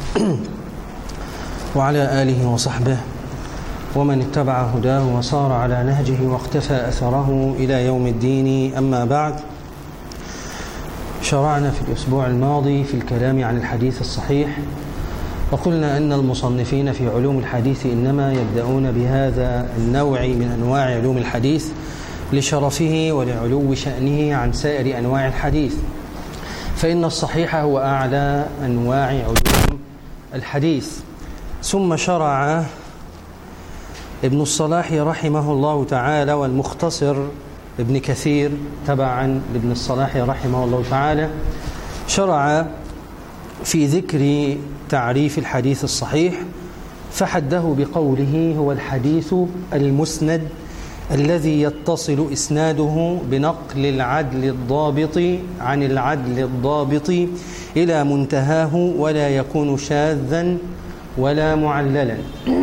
وعلى آله وصحبه ومن اتبع هداه وصار على نهجه واقتفى أثره إلى يوم الدين أما بعد شرعنا في الأسبوع الماضي في الكلام عن الحديث الصحيح وقلنا أن المصنفين في علوم الحديث إنما يبدأون بهذا النوع من أنواع علوم الحديث لشرفه ولعلو شأنه عن سائر أنواع الحديث فإن الصحيح هو أعلى أنواع علوم الحديث ثم شرع ابن الصلاح رحمه الله تعالى والمختصر ابن كثير تبعا لابن الصلاح رحمه الله تعالى شرع في ذكر تعريف الحديث الصحيح فحده بقوله هو الحديث المسند الذي يتصل إسناده بنقل العدل الضابط عن العدل الضابط إلى منتهاه ولا يكون شاذا ولا معللا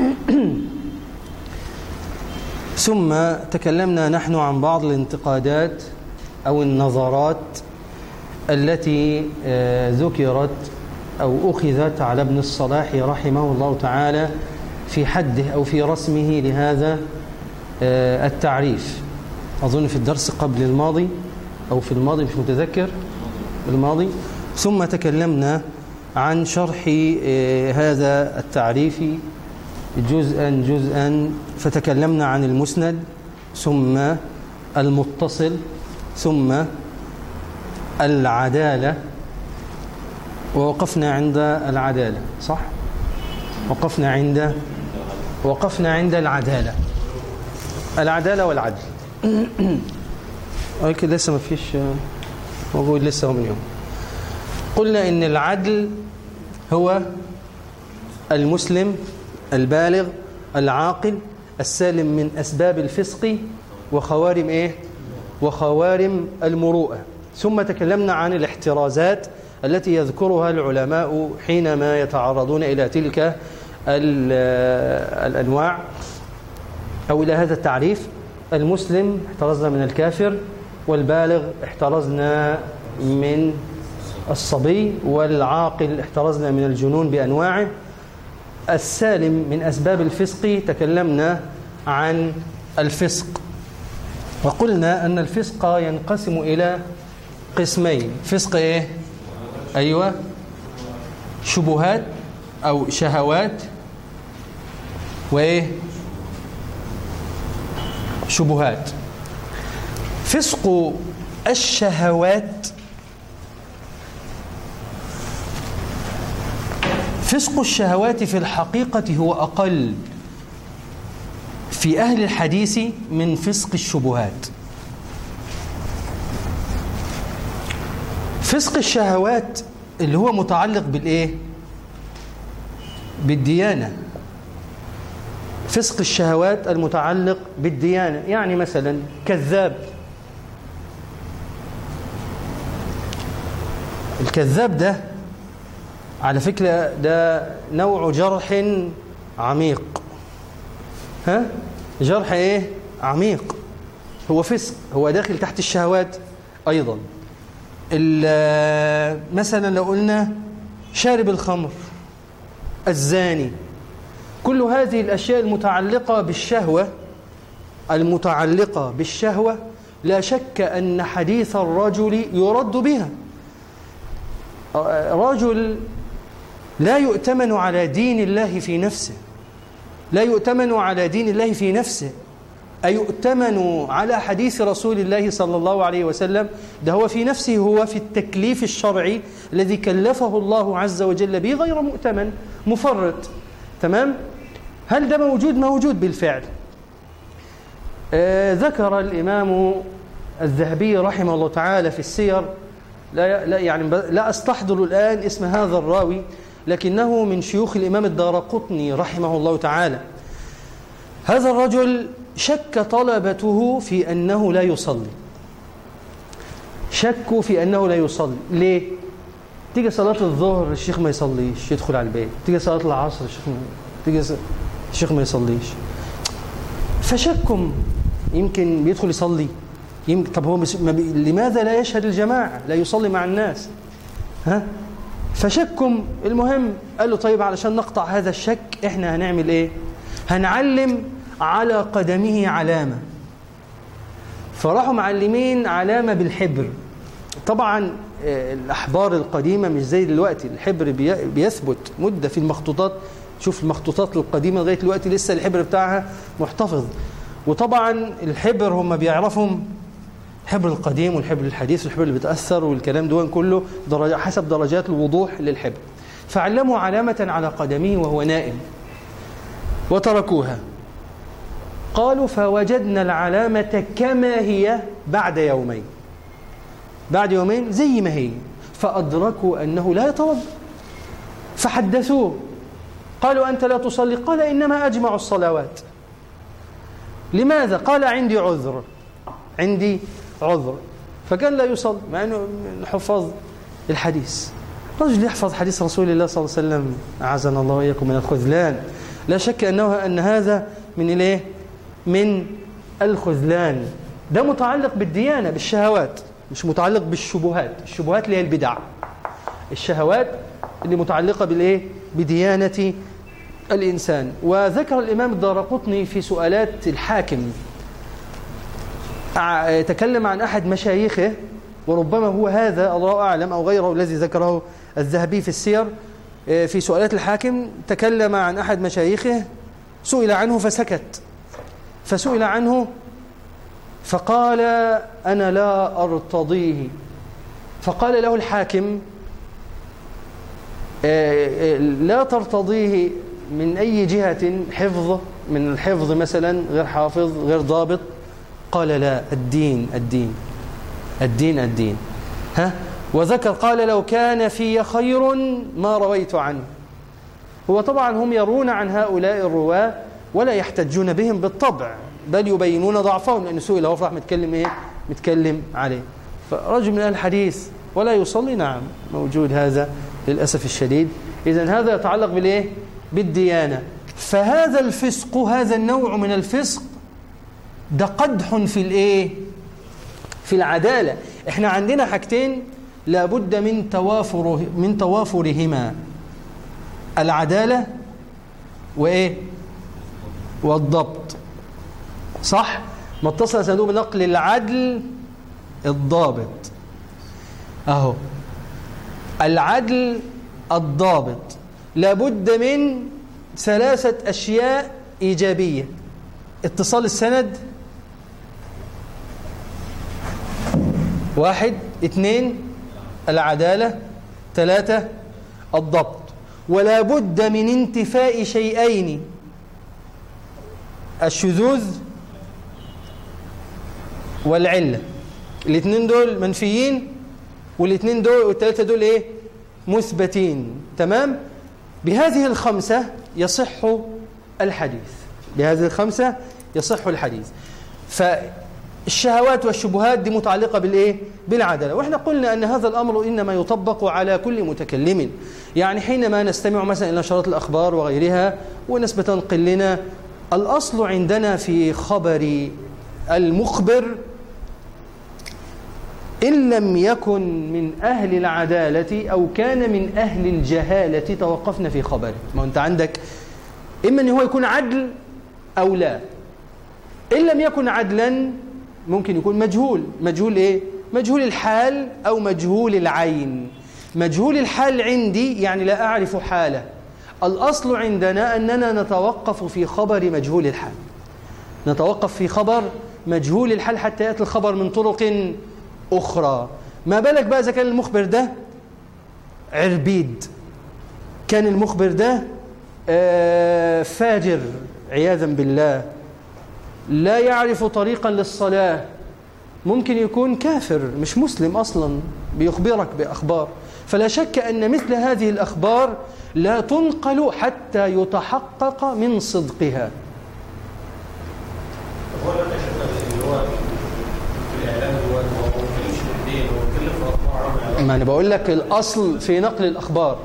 ثم تكلمنا نحن عن بعض الانتقادات أو النظرات التي ذكرت أو أخذت على ابن الصلاح رحمه الله تعالى في حده أو في رسمه لهذا التعريف أظن في الدرس قبل الماضي أو في الماضي مش متذكر الماضي ثم تكلمنا عن شرح هذا التعريف جزءا جزءا فتكلمنا عن المسند ثم المتصل ثم العدالة ووقفنا عند العدالة صح؟ وقفنا عند وقفنا عند العدالة العدالة والعدل ولكن لسه ما فيش موجود لسه هو من يوم قلنا إن العدل هو المسلم البالغ العاقل السالم من أسباب الفسق وخوارم إيه؟ وخوارم المروءة ثم تكلمنا عن الاحترازات التي يذكرها العلماء حينما يتعرضون إلى تلك الأنواع أو إلى هذا التعريف المسلم احترزنا من الكافر والبالغ احترزنا من الصبي والعاقل احترزنا من الجنون بأنواعه السالم من أسباب الفسق تكلمنا عن الفسق وقلنا أن الفسق ينقسم إلى قسمين فسق إيه؟ أيوة شبهات أو شهوات وإيه شبهات فسق الشهوات فسق الشهوات في الحقيقة هو أقل في أهل الحديث من فسق الشبهات فسق الشهوات اللي هو متعلق بالإيه؟ بالديانة فسق الشهوات المتعلق بالديانة يعني مثلا كذاب الكذاب ده على فكرة ده نوع جرح عميق ها جرح ايه عميق هو فسق هو داخل تحت الشهوات ايضا مثلا لو قلنا شارب الخمر الزاني كل هذه الاشياء المتعلقه بالشهوه المتعلقه بالشهوه لا شك ان حديث الرجل يرد بها رجل لا يؤتمن على دين الله في نفسه لا يؤتمن على دين الله في نفسه أيؤتمن على حديث رسول الله صلى الله عليه وسلم ده هو في نفسه هو في التكليف الشرعي الذي كلفه الله عز وجل به غير مؤتمن مفرط تمام هل ده موجود موجود بالفعل آه ذكر الإمام الذهبي رحمه الله تعالى في السير لا لا يعني لا استحضر الآن اسم هذا الراوي لكنه من شيوخ الإمام الدارقطني رحمه الله تعالى هذا الرجل شك طلبته في أنه لا يصلي شكوا في أنه لا يصلي ليه؟ تيجي صلاة الظهر الشيخ ما يصليش يدخل على البيت تيجي صلاة العصر الشيخ ما تيجي الشيخ ما يصليش فشكم يمكن بيدخل يصلي يمكن طب هو ما بي... لماذا لا يشهد الجماعة لا يصلي مع الناس ها فشكم المهم قال له طيب علشان نقطع هذا الشك احنا هنعمل ايه هنعلم على قدمه علامة فراحوا معلمين علامة بالحبر طبعا آه، الأحبار القديمة مش زي دلوقتي الحبر بيثبت مدة في المخطوطات شوف المخطوطات القديمة لغاية دلوقتي لسه الحبر بتاعها محتفظ وطبعا الحبر هم بيعرفهم الحبر القديم والحبر الحديث والحبر اللي بيتأثر والكلام دون كله درجة حسب درجات الوضوح للحبر فعلموا علامة على قدمه وهو نائم وتركوها قالوا فوجدنا العلامة كما هي بعد يومين بعد يومين زي ما هي فأدركوا أنه لا يتوضا فحدثوه قالوا أنت لا تصلي قال إنما أجمع الصلوات لماذا؟ قال عندي عذر عندي عذر فكان لا يصلي مع أنه حفظ الحديث رجل يحفظ حديث رسول الله صلى الله عليه وسلم أعزنا الله وإياكم من الخذلان لا شك أنه أن هذا من الايه من الخذلان ده متعلق بالديانة بالشهوات مش متعلق بالشبهات الشبهات اللي هي البدع الشهوات اللي متعلقة بالايه بديانة الإنسان وذكر الإمام الدارقطني في سؤالات الحاكم تكلم عن أحد مشايخه وربما هو هذا الله أعلم أو غيره الذي ذكره الذهبي في السير آه، في سؤالات الحاكم تكلم عن أحد مشايخه سئل عنه فسكت فسئل عنه فقال أنا لا أرتضيه فقال له الحاكم آه، آه، لا ترتضيه من أي جهة حفظ من الحفظ مثلا غير حافظ غير ضابط قال لا الدين الدين الدين الدين ها وذكر قال لو كان في خير ما رويت عنه هو طبعا هم يرون عن هؤلاء الرواة ولا يحتجون بهم بالطبع بل يبينون ضعفهم لأنه سئل هو راح متكلم إيه متكلم عليه فرجل من الحديث ولا يصلي نعم موجود هذا للأسف الشديد إذا هذا يتعلق بالإيه بالديانة فهذا الفسق هذا النوع من الفسق ده قدح في الإيه في العدالة احنا عندنا حاجتين لابد من توافر من توافرهما العدالة وإيه والضبط صح ما اتصل سنده بنقل العدل الضابط اهو العدل الضابط لابد من ثلاثة أشياء إيجابية اتصال السند واحد اثنين العدالة ثلاثة الضبط ولا بد من انتفاء شيئين الشذوذ والعلة الاثنين دول منفيين والاثنين دول والثلاثة دول ايه مثبتين تمام بهذه الخمسة يصح الحديث بهذه الخمسة يصح الحديث فالشهوات والشبهات دي متعلقة بالإيه؟ بالعدالة وإحنا قلنا أن هذا الأمر إنما يطبق على كل متكلم يعني حينما نستمع مثلا إلى نشرات الأخبار وغيرها وناس بتنقل لنا الأصل عندنا في خبر المخبر إن لم يكن من أهل العدالة أو كان من أهل الجهالة توقفنا في خبره ما أنت عندك إما أن هو يكون عدل أو لا إن لم يكن عدلا ممكن يكون مجهول مجهول إيه؟ مجهول الحال أو مجهول العين مجهول الحال عندي يعني لا أعرف حاله الأصل عندنا أننا نتوقف في خبر مجهول الحال نتوقف في خبر مجهول الحال حتى يأتي الخبر من طرق أخرى ما بالك بقى إذا كان المخبر ده عربيد كان المخبر ده آه، فاجر عياذا بالله لا يعرف طريقا للصلاة ممكن يكون كافر مش مسلم أصلا بيخبرك بأخبار فلا شك أن مثل هذه الأخبار لا تنقل حتى يتحقق من صدقها ما أنا بقول لك الأصل في نقل الأخبار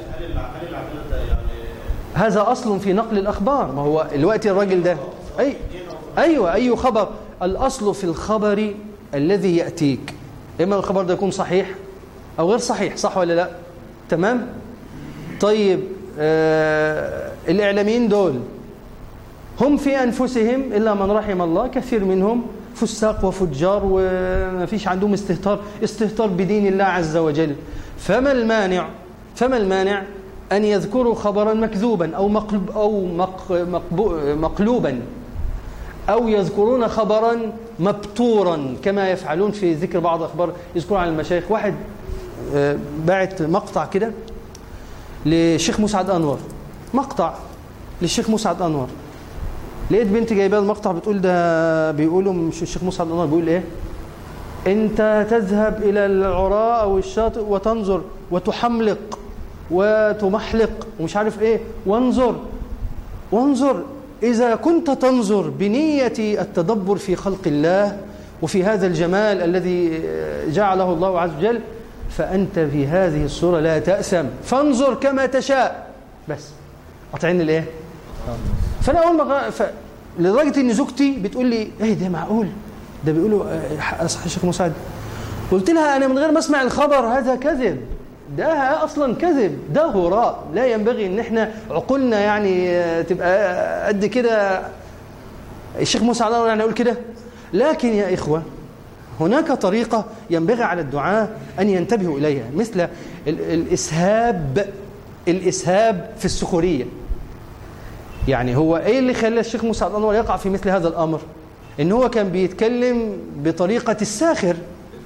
هذا أصل في نقل الأخبار ما هو الوقت الراجل ده أي أيوة أي خبر الأصل في الخبر الذي يأتيك إما الخبر ده يكون صحيح أو غير صحيح صح ولا لا تمام طيب آه الإعلاميين دول هم في أنفسهم إلا من رحم الله كثير منهم فساق وفجار وما فيش عندهم استهتار استهتار بدين الله عز وجل فما المانع فما المانع أن يذكروا خبرا مكذوبا أو مقلب أو مقلوبا أو يذكرون خبرا مبتورا كما يفعلون في ذكر بعض أخبار يذكرون عن المشايخ واحد آه، باعت مقطع كده للشيخ مسعد أنور مقطع للشيخ مسعد أنور لقيت بنت جايبه المقطع بتقول ده بيقولوا مش الشيخ مسعد أنور بيقول ايه انت تذهب الى العراء او الشاطئ وتنظر وتحملق وتمحلق ومش عارف ايه وانظر وانظر إذا كنت تنظر بنية التدبر في خلق الله وفي هذا الجمال الذي جعله الله عز وجل فأنت في هذه الصورة لا تأسم فانظر كما تشاء بس قطعين الايه فانا اول ما ف... لدرجه ان زوجتي بتقول لي ايه ده معقول ده بيقولوا اصحى آه، الشيخ مساعد قلت لها انا من غير ما اسمع الخبر هذا كذب ده اصلا كذب ده هراء لا ينبغي ان احنا عقولنا يعني آه، تبقى قد كده الشيخ موسى على يعني يقول كده لكن يا اخوه هناك طريقه ينبغي على الدعاة ان ينتبهوا اليها مثل الاسهاب الاسهاب في السخريه يعني هو ايه اللي خلى الشيخ موسى الانور يقع في مثل هذا الامر ان هو كان بيتكلم بطريقه الساخر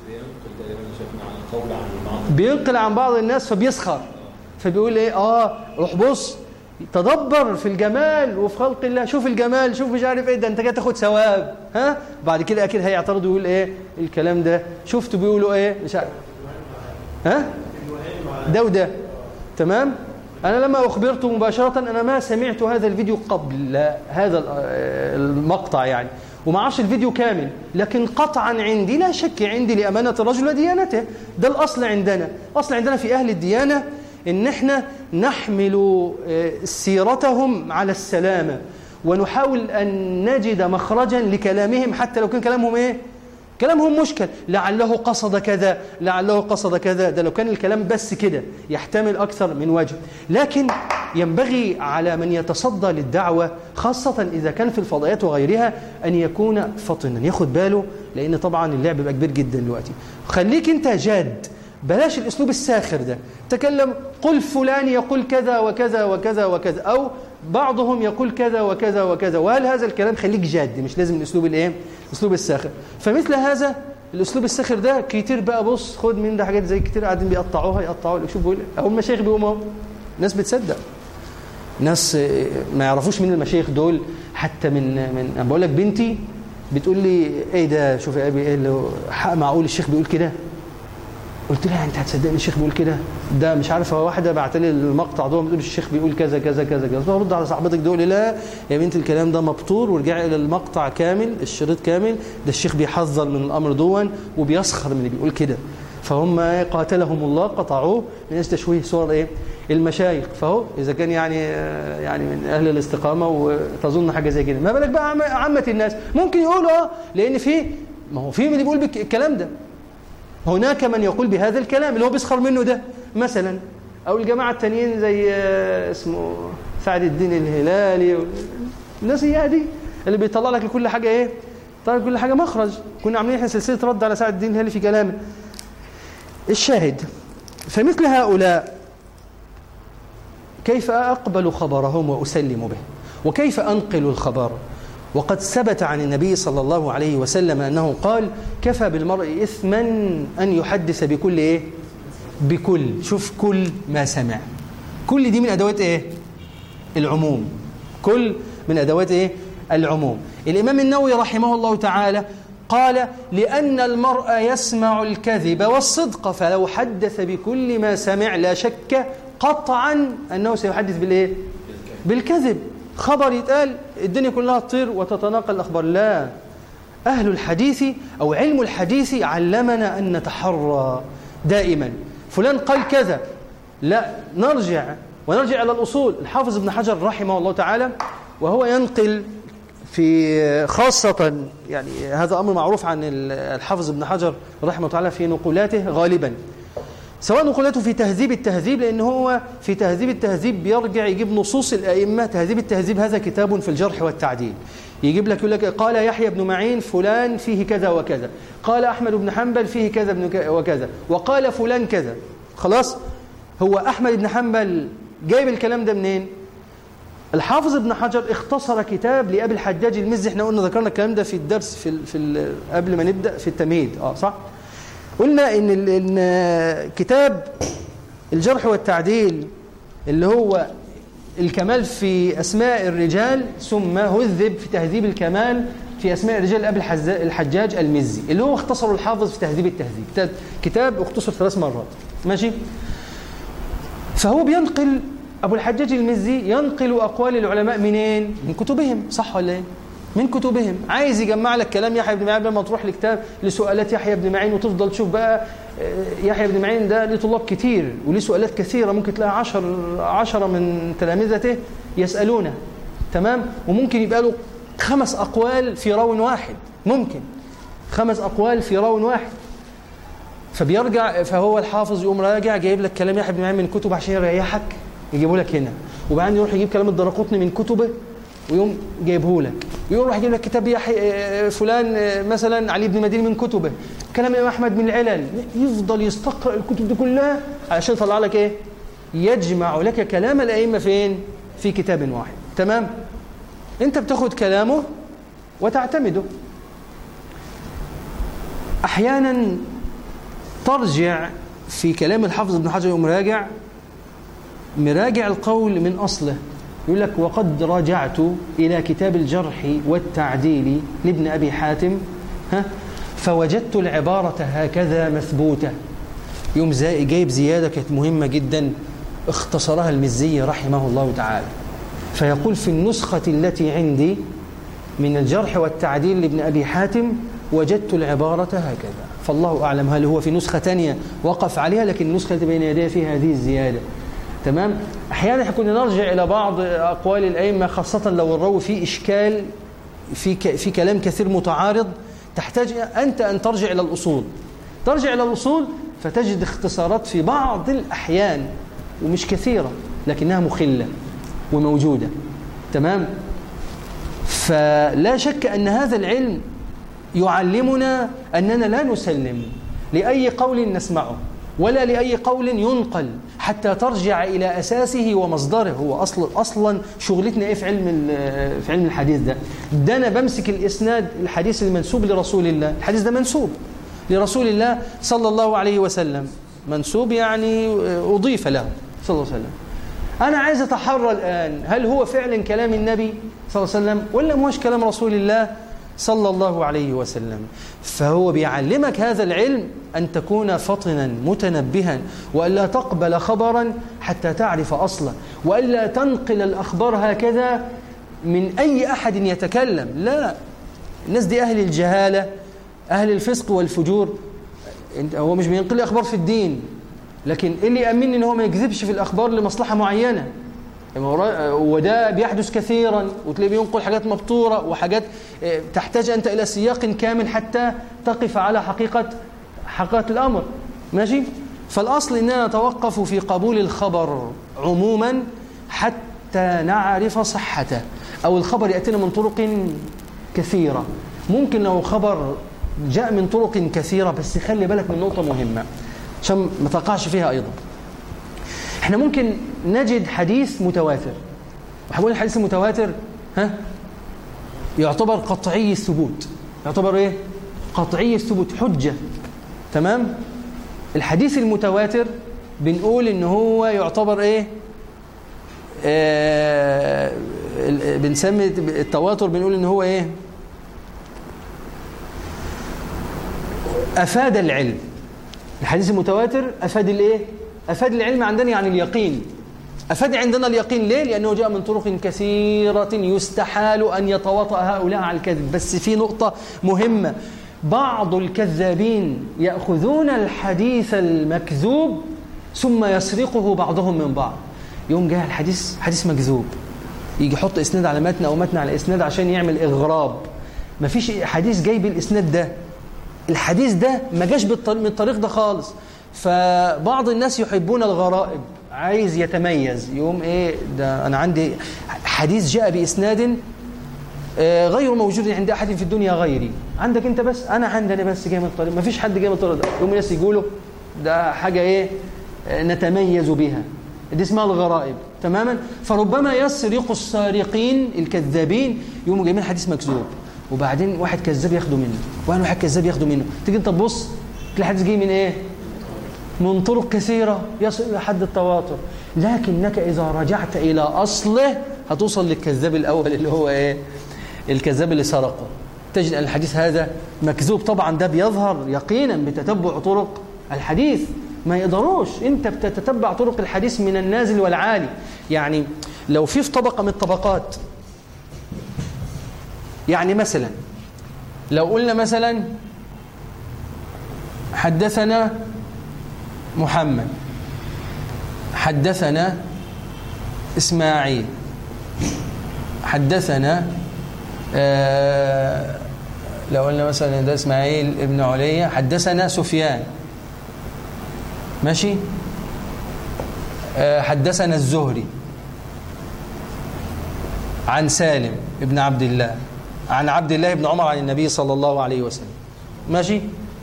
بينقل عن بعض الناس فبيسخر فبيقول ايه اه روح بص تدبر في الجمال وفي خلق الله شوف الجمال شوف مش عارف ايه ده انت كده تاخد ثواب ها بعد كده اكيد هيعترض ويقول ايه الكلام ده شفتوا بيقولوا ايه مش عارف ها ده وده تمام انا لما اخبرت مباشره انا ما سمعت هذا الفيديو قبل هذا المقطع يعني وما اعرفش الفيديو كامل لكن قطعا عندي لا شك عندي لأمانة الرجل وديانته ده الأصل عندنا أصل عندنا في أهل الديانة إن احنا نحمل آه، سيرتهم على السلامة ونحاول أن نجد مخرجا لكلامهم حتى لو كان كلامهم إيه كلامهم مشكل لعله قصد كذا لعله قصد كذا ده لو كان الكلام بس كده يحتمل أكثر من وجه لكن ينبغي على من يتصدى للدعوة خاصة إذا كان في الفضائيات وغيرها أن يكون فطنا ياخد باله لأن طبعا اللعب بيبقى كبير جدا دلوقتي خليك أنت جاد بلاش الأسلوب الساخر ده تكلم قل فلان يقول كذا وكذا وكذا وكذا أو بعضهم يقول كذا وكذا وكذا وهل هذا الكلام خليك جاد مش لازم الأسلوب الإيه الأسلوب الساخر فمثل هذا الأسلوب الساخر ده كتير بقى بص خد من ده حاجات زي كتير قاعدين بيقطعوها يقطعوها شوف بيقول أو المشايخ بيقوموا ناس بتصدق ناس ما يعرفوش مين المشايخ دول حتى من من انا بقول لك بنتي بتقول لي ايه ده شوف يا ابي ايه اللي حق معقول الشيخ بيقول كده قلت لها انت هتصدقني الشيخ بيقول كده ده مش عارفه واحده بعت لي المقطع ده بتقول الشيخ بيقول كذا كذا كذا كذا برد على صاحبتك دول لا يا بنت الكلام ده مبتور وارجعي الى المقطع كامل الشريط كامل ده الشيخ بيحذر من الامر دون وبيسخر من اللي بيقول كده فهم قاتلهم الله قطعوه من اجل تشويه صور ايه المشايخ فهو اذا كان يعني يعني من اهل الاستقامه وتظن حاجه زي كده ما بالك بقى عامه الناس ممكن يقولوا اه لان في ما هو في من يقول الكلام ده هناك من يقول بهذا الكلام اللي هو بيسخر منه ده مثلا او الجماعه التانيين زي آه، اسمه سعد الدين الهلالي الناس هي دي اللي بيطلع لك لكل حاجه ايه طيب كل حاجه مخرج كنا عاملين احنا سلسله رد على سعد الدين الهلالي في كلامه الشاهد فمثل هؤلاء كيف أقبل خبرهم وأسلم به وكيف أنقل الخبر وقد ثبت عن النبي صلى الله عليه وسلم أنه قال كفى بالمرء إثما أن يحدث بكل إيه بكل شوف كل ما سمع كل دي من أدوات إيه العموم كل من أدوات إيه العموم الإمام النووي رحمه الله تعالى قال لأن المرء يسمع الكذب والصدق فلو حدث بكل ما سمع لا شك قطعا أنه سيحدث بالإيه؟ بالكذب خبر يتقال الدنيا كلها تطير وتتناقل الأخبار لا أهل الحديث أو علم الحديث علمنا أن نتحرى دائما فلان قال كذا لا نرجع ونرجع إلى الأصول الحافظ ابن حجر رحمه الله تعالى وهو ينقل في خاصة يعني هذا أمر معروف عن الحافظ ابن حجر رحمه الله تعالى في نقولاته غالبا سواء نقلته في تهذيب التهذيب لأن هو في تهذيب التهذيب بيرجع يجيب نصوص الأئمة تهذيب التهذيب هذا كتاب في الجرح والتعديل يجيب لك يقول لك قال يحيى بن معين فلان فيه كذا وكذا قال أحمد بن حنبل فيه كذا وكذا وقال فلان كذا خلاص هو أحمد بن حنبل جايب الكلام ده منين الحافظ ابن حجر اختصر كتاب لأبي الحجاج المزي احنا قلنا ذكرنا الكلام ده في الدرس في, ال في ال قبل ما نبدأ في التمهيد اه صح قلنا ان, إن كتاب الجرح والتعديل اللي هو الكمال في أسماء الرجال ثم هذب في تهذيب الكمال في أسماء الرجال أبي الحجاج المزي اللي هو اختصره الحافظ في تهذيب التهذيب كتاب اختصر ثلاث مرات ماشي فهو بينقل أبو الحجاج المزي ينقل أقوال العلماء منين؟ من كتبهم صح ولا إيه؟ من كتبهم عايز يجمع لك كلام يحيى بن معين لما تروح لكتاب لسؤالات يحيى بن معين وتفضل تشوف بقى آه، يحيى بن معين ده ليه طلاب كتير وليه سؤالات كثيرة ممكن تلاقي عشر عشرة من تلامذته يسألونه تمام وممكن يبقى له خمس أقوال في راو واحد ممكن خمس أقوال في راو واحد فبيرجع فهو الحافظ يقوم راجع جايب لك كلام يحيى بن معين من كتب عشان يريحك يجيبه لك هنا وبعدين يروح يجيب كلام الدرقطني من كتبه ويقوم جايبه لك ويروح يجيب لك كتاب يحيى فلان مثلا علي بن مدين من كتبه كلام الامام احمد من العلل يفضل يستقرا الكتب دي كلها علشان يطلع لك ايه يجمع لك كلام الائمه فين في كتاب واحد تمام انت بتاخد كلامه وتعتمده احيانا ترجع في كلام الحافظ ابن حجر يوم راجع مراجع القول من أصله يقول لك وقد رجعت إلى كتاب الجرح والتعديل لابن أبي حاتم ها فوجدت العبارة هكذا مثبوتة يوم جايب زيادة كانت مهمة جدا اختصرها المزي رحمه الله تعالى فيقول في النسخة التي عندي من الجرح والتعديل لابن أبي حاتم وجدت العبارة هكذا فالله أعلم هل هو في نسخة تانية وقف عليها لكن النسخة بين يديه فيها هذه الزيادة تمام احيانا كنا نرجع الى بعض اقوال الائمه خاصه لو الراوي فيه اشكال في في كلام كثير متعارض تحتاج انت ان ترجع الى الاصول ترجع الى الاصول فتجد اختصارات في بعض الاحيان ومش كثيره لكنها مخله وموجوده تمام فلا شك ان هذا العلم يعلمنا اننا لا نسلم لاي قول نسمعه ولا لاي قول ينقل حتى ترجع إلى أساسه ومصدره هو أصل أصلا شغلتنا إيه في علم في علم الحديث ده ده أنا بمسك الإسناد الحديث المنسوب لرسول الله الحديث ده منسوب لرسول الله صلى الله عليه وسلم منسوب يعني أضيف له صلى الله عليه وسلم أنا عايز أتحرى الآن هل هو فعلا كلام النبي صلى الله عليه وسلم ولا مش كلام رسول الله صلى الله عليه وسلم فهو بيعلمك هذا العلم أن تكون فطنا متنبها وألا تقبل خبرا حتى تعرف أصله وألا تنقل الأخبار هكذا من أي أحد يتكلم لا الناس دي أهل الجهالة أهل الفسق والفجور هو مش بينقل أخبار في الدين لكن إيه اللي يأمنني إن هو ما يكذبش في الأخبار لمصلحة معينة وده بيحدث كثيرا وتلاقيه بينقل حاجات مبتورة وحاجات آه، تحتاج أنت إلى سياق كامل حتى تقف على حقيقة حقيقة الأمر ماشي فالأصل أننا نتوقف في قبول الخبر عموما حتى نعرف صحته أو الخبر يأتينا من طرق كثيرة ممكن لو خبر جاء من طرق كثيرة بس خلي بالك من نقطة مهمة عشان ما تقعش فيها أيضا احنا ممكن نجد حديث متواتر وحبول الحديث المتواتر ها يعتبر قطعي الثبوت يعتبر ايه قطعي الثبوت حجة تمام الحديث المتواتر بنقول ان هو يعتبر ايه آه بنسمي التواتر بنقول ان هو ايه افاد العلم الحديث المتواتر افاد الايه أفاد العلم عندنا يعني اليقين أفاد عندنا اليقين ليه؟ لأنه جاء من طرق كثيرة يستحال أن يتواطأ هؤلاء على الكذب بس في نقطة مهمة بعض الكذابين يأخذون الحديث المكذوب ثم يسرقه بعضهم من بعض يوم جاء الحديث حديث مكذوب يجي يحط اسناد على متن او متن على اسناد عشان يعمل اغراب مفيش حديث جاي بالاسناد ده الحديث ده ما جاش من الطريق ده خالص فبعض الناس يحبون الغرائب عايز يتميز يقوم ايه ده انا عندي حديث جاء باسناد آه، غير موجود عند احد في الدنيا غيري عندك انت بس انا عندنا بس جاي من الطريق ما فيش حد جاي من الطريق ده يقوم الناس يقولوا ده حاجه ايه آه، نتميز بها دي اسمها الغرائب تماما فربما يسرق السارقين الكذابين يقوموا جايبين حديث مكذوب وبعدين واحد كذاب ياخده منه واحد واحد كذاب ياخده منه تيجي انت تبص تلاقي الحديث جاي من ايه من طرق كثيرة يصل إلى حد التواتر لكنك إذا رجعت إلى أصله هتوصل للكذاب الأول اللي هو إيه الكذاب اللي سرقه تجد أن الحديث هذا مكذوب طبعا ده بيظهر يقينا بتتبع طرق الحديث ما يقدروش انت بتتتبع طرق الحديث من النازل والعالي يعني لو في في طبقة من الطبقات يعني مثلا لو قلنا مثلا حدثنا محمد حدثنا إسماعيل حدثنا آه لو قلنا مثلا ده إسماعيل ابن علية حدثنا سفيان ماشي آه حدثنا الزهري عن سالم ابن عبد الله عن عبد الله بن عمر عن النبي صلى الله عليه وسلم ماشي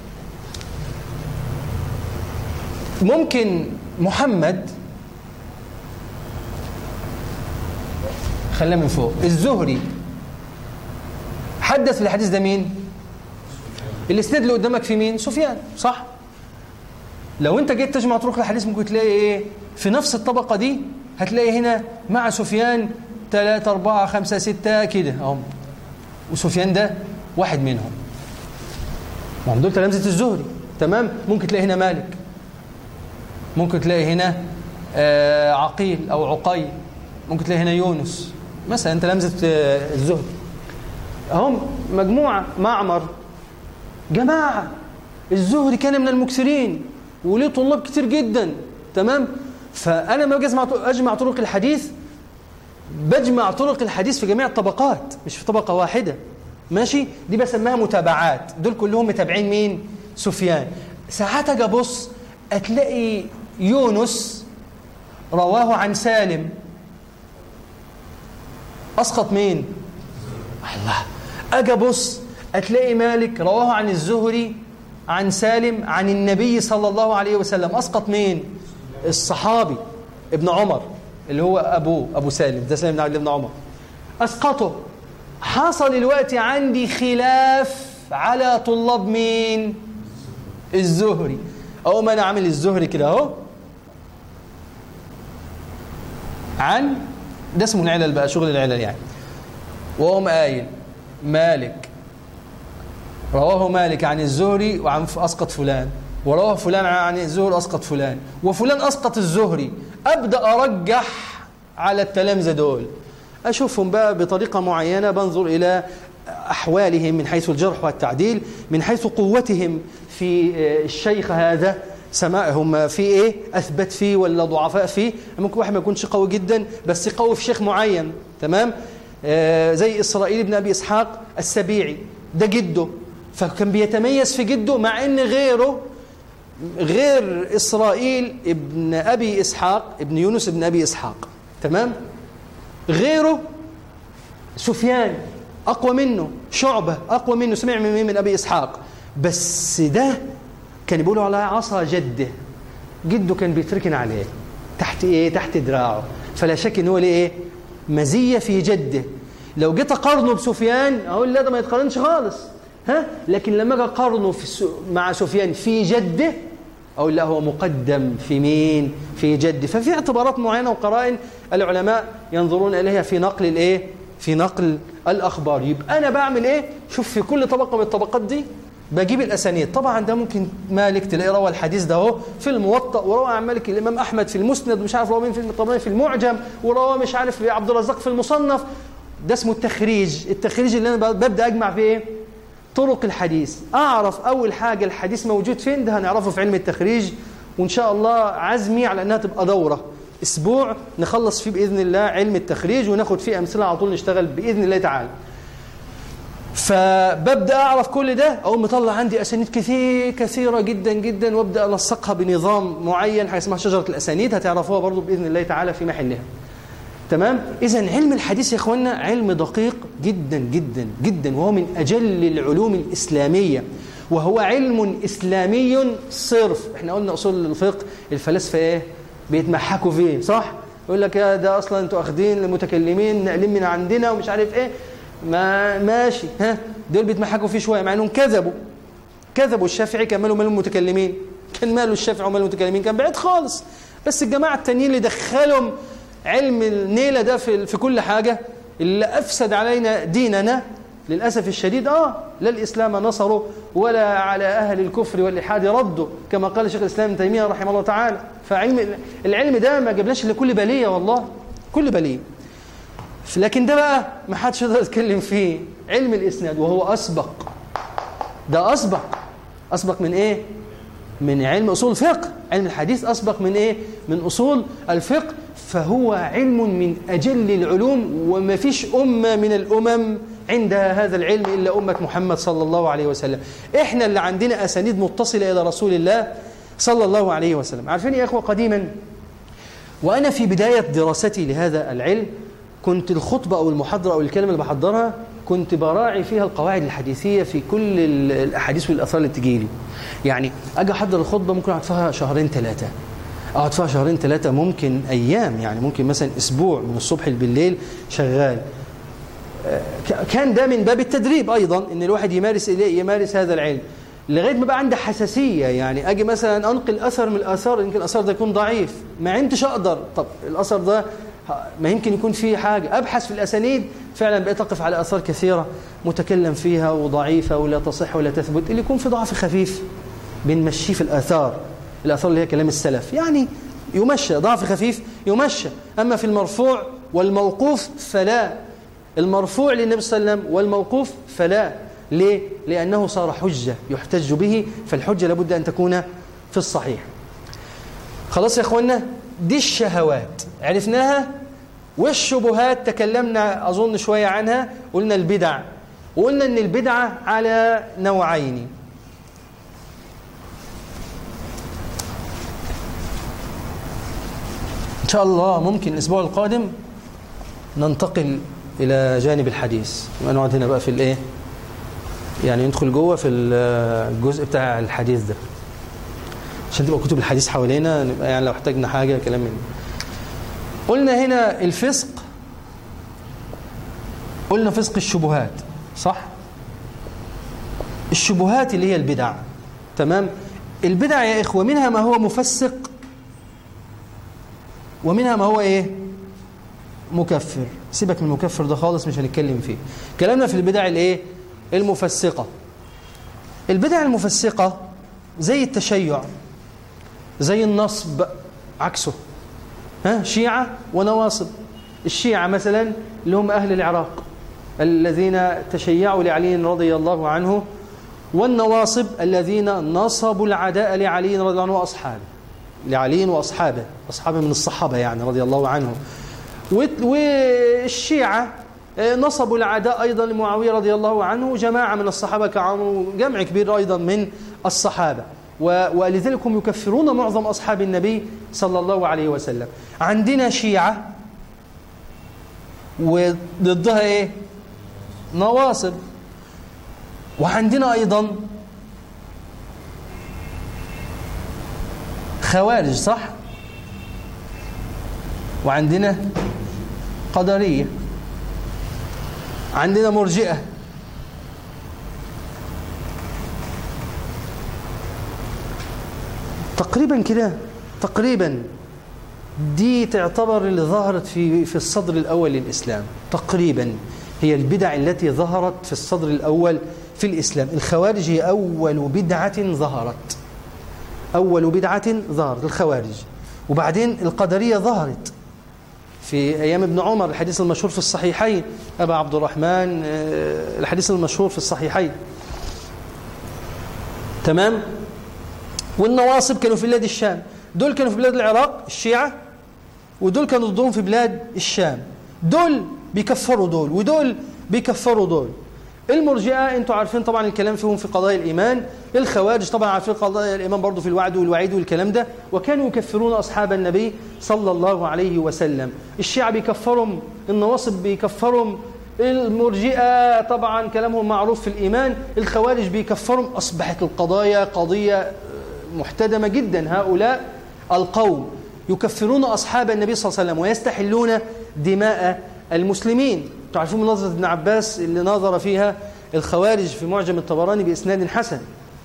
ممكن محمد خلينا من فوق الزهري حدث في الحديث ده مين الاسناد اللي قدامك في مين سفيان صح لو انت جيت تجمع طرق الحديث ممكن تلاقي ايه في نفس الطبقة دي هتلاقي هنا مع سفيان 3 4 5 6 كده اهم وسفيان ده واحد منهم ما هم دول تلامذة الزهري تمام ممكن تلاقي هنا مالك ممكن تلاقي هنا آه عقيل أو عقيل ممكن تلاقي هنا يونس مثلا أنت لمزة آه الزهد هم مجموعة معمر جماعة الزهري كان من المكثرين وليه طلاب كتير جدا تمام فأنا لما باجي أجمع طرق الحديث بجمع طرق الحديث في جميع الطبقات مش في طبقة واحدة ماشي دي بسميها متابعات دول كلهم متابعين مين سفيان ساعات اجي ابص هتلاقي يونس رواه عن سالم أسقط مين الله أجي أبص أتلاقي مالك رواه عن الزهري عن سالم عن النبي صلى الله عليه وسلم أسقط مين الصحابي ابن عمر اللي هو أبوه أبو سالم ده سالم بن عمر أسقطه حصل الوقت عندي خلاف على طلاب مين الزهري أو ما أنا عامل الزهري كده أهو عن ده اسمه العلل بقى شغل العلل يعني وهم قايل مالك رواه مالك عن الزهري وعن أسقط فلان ورواه فلان عن الزهري أسقط فلان وفلان أسقط الزهري أبدأ أرجح على التلامذة دول أشوفهم بقى بطريقة معينة بنظر إلى أحوالهم من حيث الجرح والتعديل من حيث قوتهم في الشيخ هذا سماعهم في ايه اثبت فيه ولا ضعفاء فيه ممكن واحد ما يكونش قوي جدا بس قوي في شيخ معين تمام آه زي اسرائيل بن ابي اسحاق السبيعي ده جده فكان بيتميز في جده مع ان غيره غير اسرائيل ابن ابي اسحاق ابن يونس ابن ابي اسحاق تمام غيره سفيان اقوى منه شعبه اقوى منه سمع من من ابي اسحاق بس ده كان بيقولوا على عصا جده جده كان بيتركن عليه تحت ايه تحت دراعه فلا شك ان هو ليه ايه مزيه في جده لو جيت اقارنه بسفيان اقول لا ده ما يتقارنش خالص ها لكن لما اجي اقارنه في مع سفيان في جده اقول لا هو مقدم في مين في جده ففي اعتبارات معينه وقرائن العلماء ينظرون اليها في نقل الايه في نقل الاخبار يبقى انا بعمل ايه شوف في كل طبقه من الطبقات دي بجيب الأسانيد طبعا ده ممكن مالك تلاقيه روى الحديث ده اهو في الموطأ وروى عن مالك الإمام أحمد في المسند مش عارف روى مين في الطبراني في المعجم وروى مش عارف عبد الرزاق في المصنف ده اسمه التخريج التخريج اللي أنا ببدأ أجمع فيه إيه؟ طرق الحديث أعرف أول حاجة الحديث موجود فين ده هنعرفه في علم التخريج وإن شاء الله عزمي على أنها تبقى دورة أسبوع نخلص فيه بإذن الله علم التخريج وناخد فيه أمثلة على طول نشتغل بإذن الله تعالى فببدا اعرف كل ده اقوم مطلع عندي اسانيد كثير كثيره جدا جدا وابدا انسقها بنظام معين حاجه اسمها شجره الاسانيد هتعرفوها برضو باذن الله تعالى في محلها تمام اذا علم الحديث يا اخوانا علم دقيق جدا جدا جدا وهو من اجل العلوم الاسلاميه وهو علم اسلامي صرف احنا قلنا اصول الفقه الفلاسفه ايه بيتمحكوا فيه صح يقول لك يا ده اصلا انتوا اخدين المتكلمين نقلين من عندنا ومش عارف ايه ما ماشي ها دول بيتمحكوا فيه شويه مع انهم كذبوا كذبوا الشافعي كان ماله مال المتكلمين كان ماله الشافعي ومال المتكلمين كان بعيد خالص بس الجماعه التانيين اللي دخلهم علم النيله ده في في كل حاجه اللي افسد علينا ديننا للاسف الشديد اه لا الاسلام نصروا ولا على اهل الكفر والالحاد ردوا كما قال شيخ الاسلام ابن تيميه رحمه الله تعالى فعلم العلم ده ما جابناش لكل بليه والله كل بليه لكن ده بقى ما حدش يقدر يتكلم فيه علم الاسناد وهو اسبق ده اسبق اسبق من ايه من علم اصول الفقه علم الحديث اسبق من ايه من اصول الفقه فهو علم من اجل العلوم وما فيش امه من الامم عندها هذا العلم الا امه محمد صلى الله عليه وسلم احنا اللي عندنا اسانيد متصله الى رسول الله صلى الله عليه وسلم عارفين يا اخوه قديما وانا في بدايه دراستي لهذا العلم كنت الخطبة أو المحاضرة أو الكلمة اللي بحضرها كنت براعي فيها القواعد الحديثية في كل الأحاديث والأثار اللي بتجي لي يعني أجي أحضر الخطبة ممكن أقعد فيها شهرين ثلاثة أقعد فيها شهرين ثلاثة ممكن أيام يعني ممكن مثلا أسبوع من الصبح بالليل شغال كان ده من باب التدريب أيضا إن الواحد يمارس إليه يمارس هذا العلم لغايه ما بقى عندي حساسيه يعني اجي مثلا انقل اثر من الاثار يمكن الاثر ده يكون ضعيف ما عندش اقدر طب الاثر ده ما يمكن يكون فيه حاجة أبحث في الأسانيد فعلا بقيت أقف على آثار كثيرة متكلم فيها وضعيفة ولا تصح ولا تثبت اللي يكون في ضعف خفيف بنمشيه في الآثار الآثار اللي هي كلام السلف يعني يمشى ضعف خفيف يمشى أما في المرفوع والموقوف فلا المرفوع للنبي صلى الله عليه وسلم والموقوف فلا ليه؟ لأنه صار حجة يحتج به فالحجة لابد أن تكون في الصحيح خلاص يا أخوانا دي الشهوات عرفناها والشبهات تكلمنا أظن شوية عنها قلنا البدع وقلنا أن البدعة على نوعين إن شاء الله ممكن الأسبوع القادم ننتقل إلى جانب الحديث ونقعد هنا بقى في الإيه يعني ندخل جوه في الجزء بتاع الحديث ده عشان تبقى كتب الحديث حوالينا نبقى يعني لو احتاجنا حاجة كلام من قلنا هنا الفسق قلنا فسق الشبهات صح الشبهات اللي هي البدع تمام البدع يا إخوة منها ما هو مفسق ومنها ما هو إيه مكفر سيبك من المكفر ده خالص مش هنتكلم فيه كلامنا في البدع الايه المفسقة البدع المفسقة زي التشيع زي النصب عكسه ها شيعة ونواصب الشيعة مثلا اللي هم أهل العراق الذين تشيعوا لعلي رضي الله عنه والنواصب الذين نصبوا العداء لعلي رضي الله عنه وأصحابه لعلي وأصحابه أصحابه من الصحابة يعني رضي الله عنهم والشيعة نصبوا العداء أيضا لمعاوية رضي الله عنه جماعة من الصحابة كعمرو جمع كبير أيضا من الصحابة ولذلك هم يكفرون معظم أصحاب النبي صلى الله عليه وسلم عندنا شيعة وضدها إيه نواصب وعندنا أيضا خوارج صح وعندنا قدرية عندنا مرجئة تقريبا كده تقريبا دي تعتبر اللي ظهرت في في الصدر الأول للإسلام تقريبا هي البدع التي ظهرت في الصدر الأول في الإسلام الخوارج هي أول بدعة ظهرت أول بدعة ظهرت الخوارج وبعدين القدرية ظهرت في أيام ابن عمر الحديث المشهور في الصحيحين أبا عبد الرحمن الحديث المشهور في الصحيحين تمام والنواصب كانوا في بلاد الشام دول كانوا في بلاد العراق الشيعة ودول كانوا ضدهم في بلاد الشام دول بيكفروا دول ودول بيكفروا دول المرجئة انتوا عارفين طبعا الكلام فيهم في قضايا الإيمان الخوارج طبعا عارفين قضايا الإيمان برضو في الوعد والوعيد والكلام ده وكانوا يكفرون أصحاب النبي صلى الله عليه وسلم الشيعة بيكفرهم النواصب بيكفرهم المرجئة طبعا كلامهم معروف في الإيمان الخوارج بيكفرهم أصبحت القضايا قضية محتدمة جدا هؤلاء القوم يكفرون أصحاب النبي صلى الله عليه وسلم ويستحلون دماء المسلمين تعرفون مناظرة ابن عباس اللي ناظر فيها الخوارج في معجم الطبراني بإسناد حسن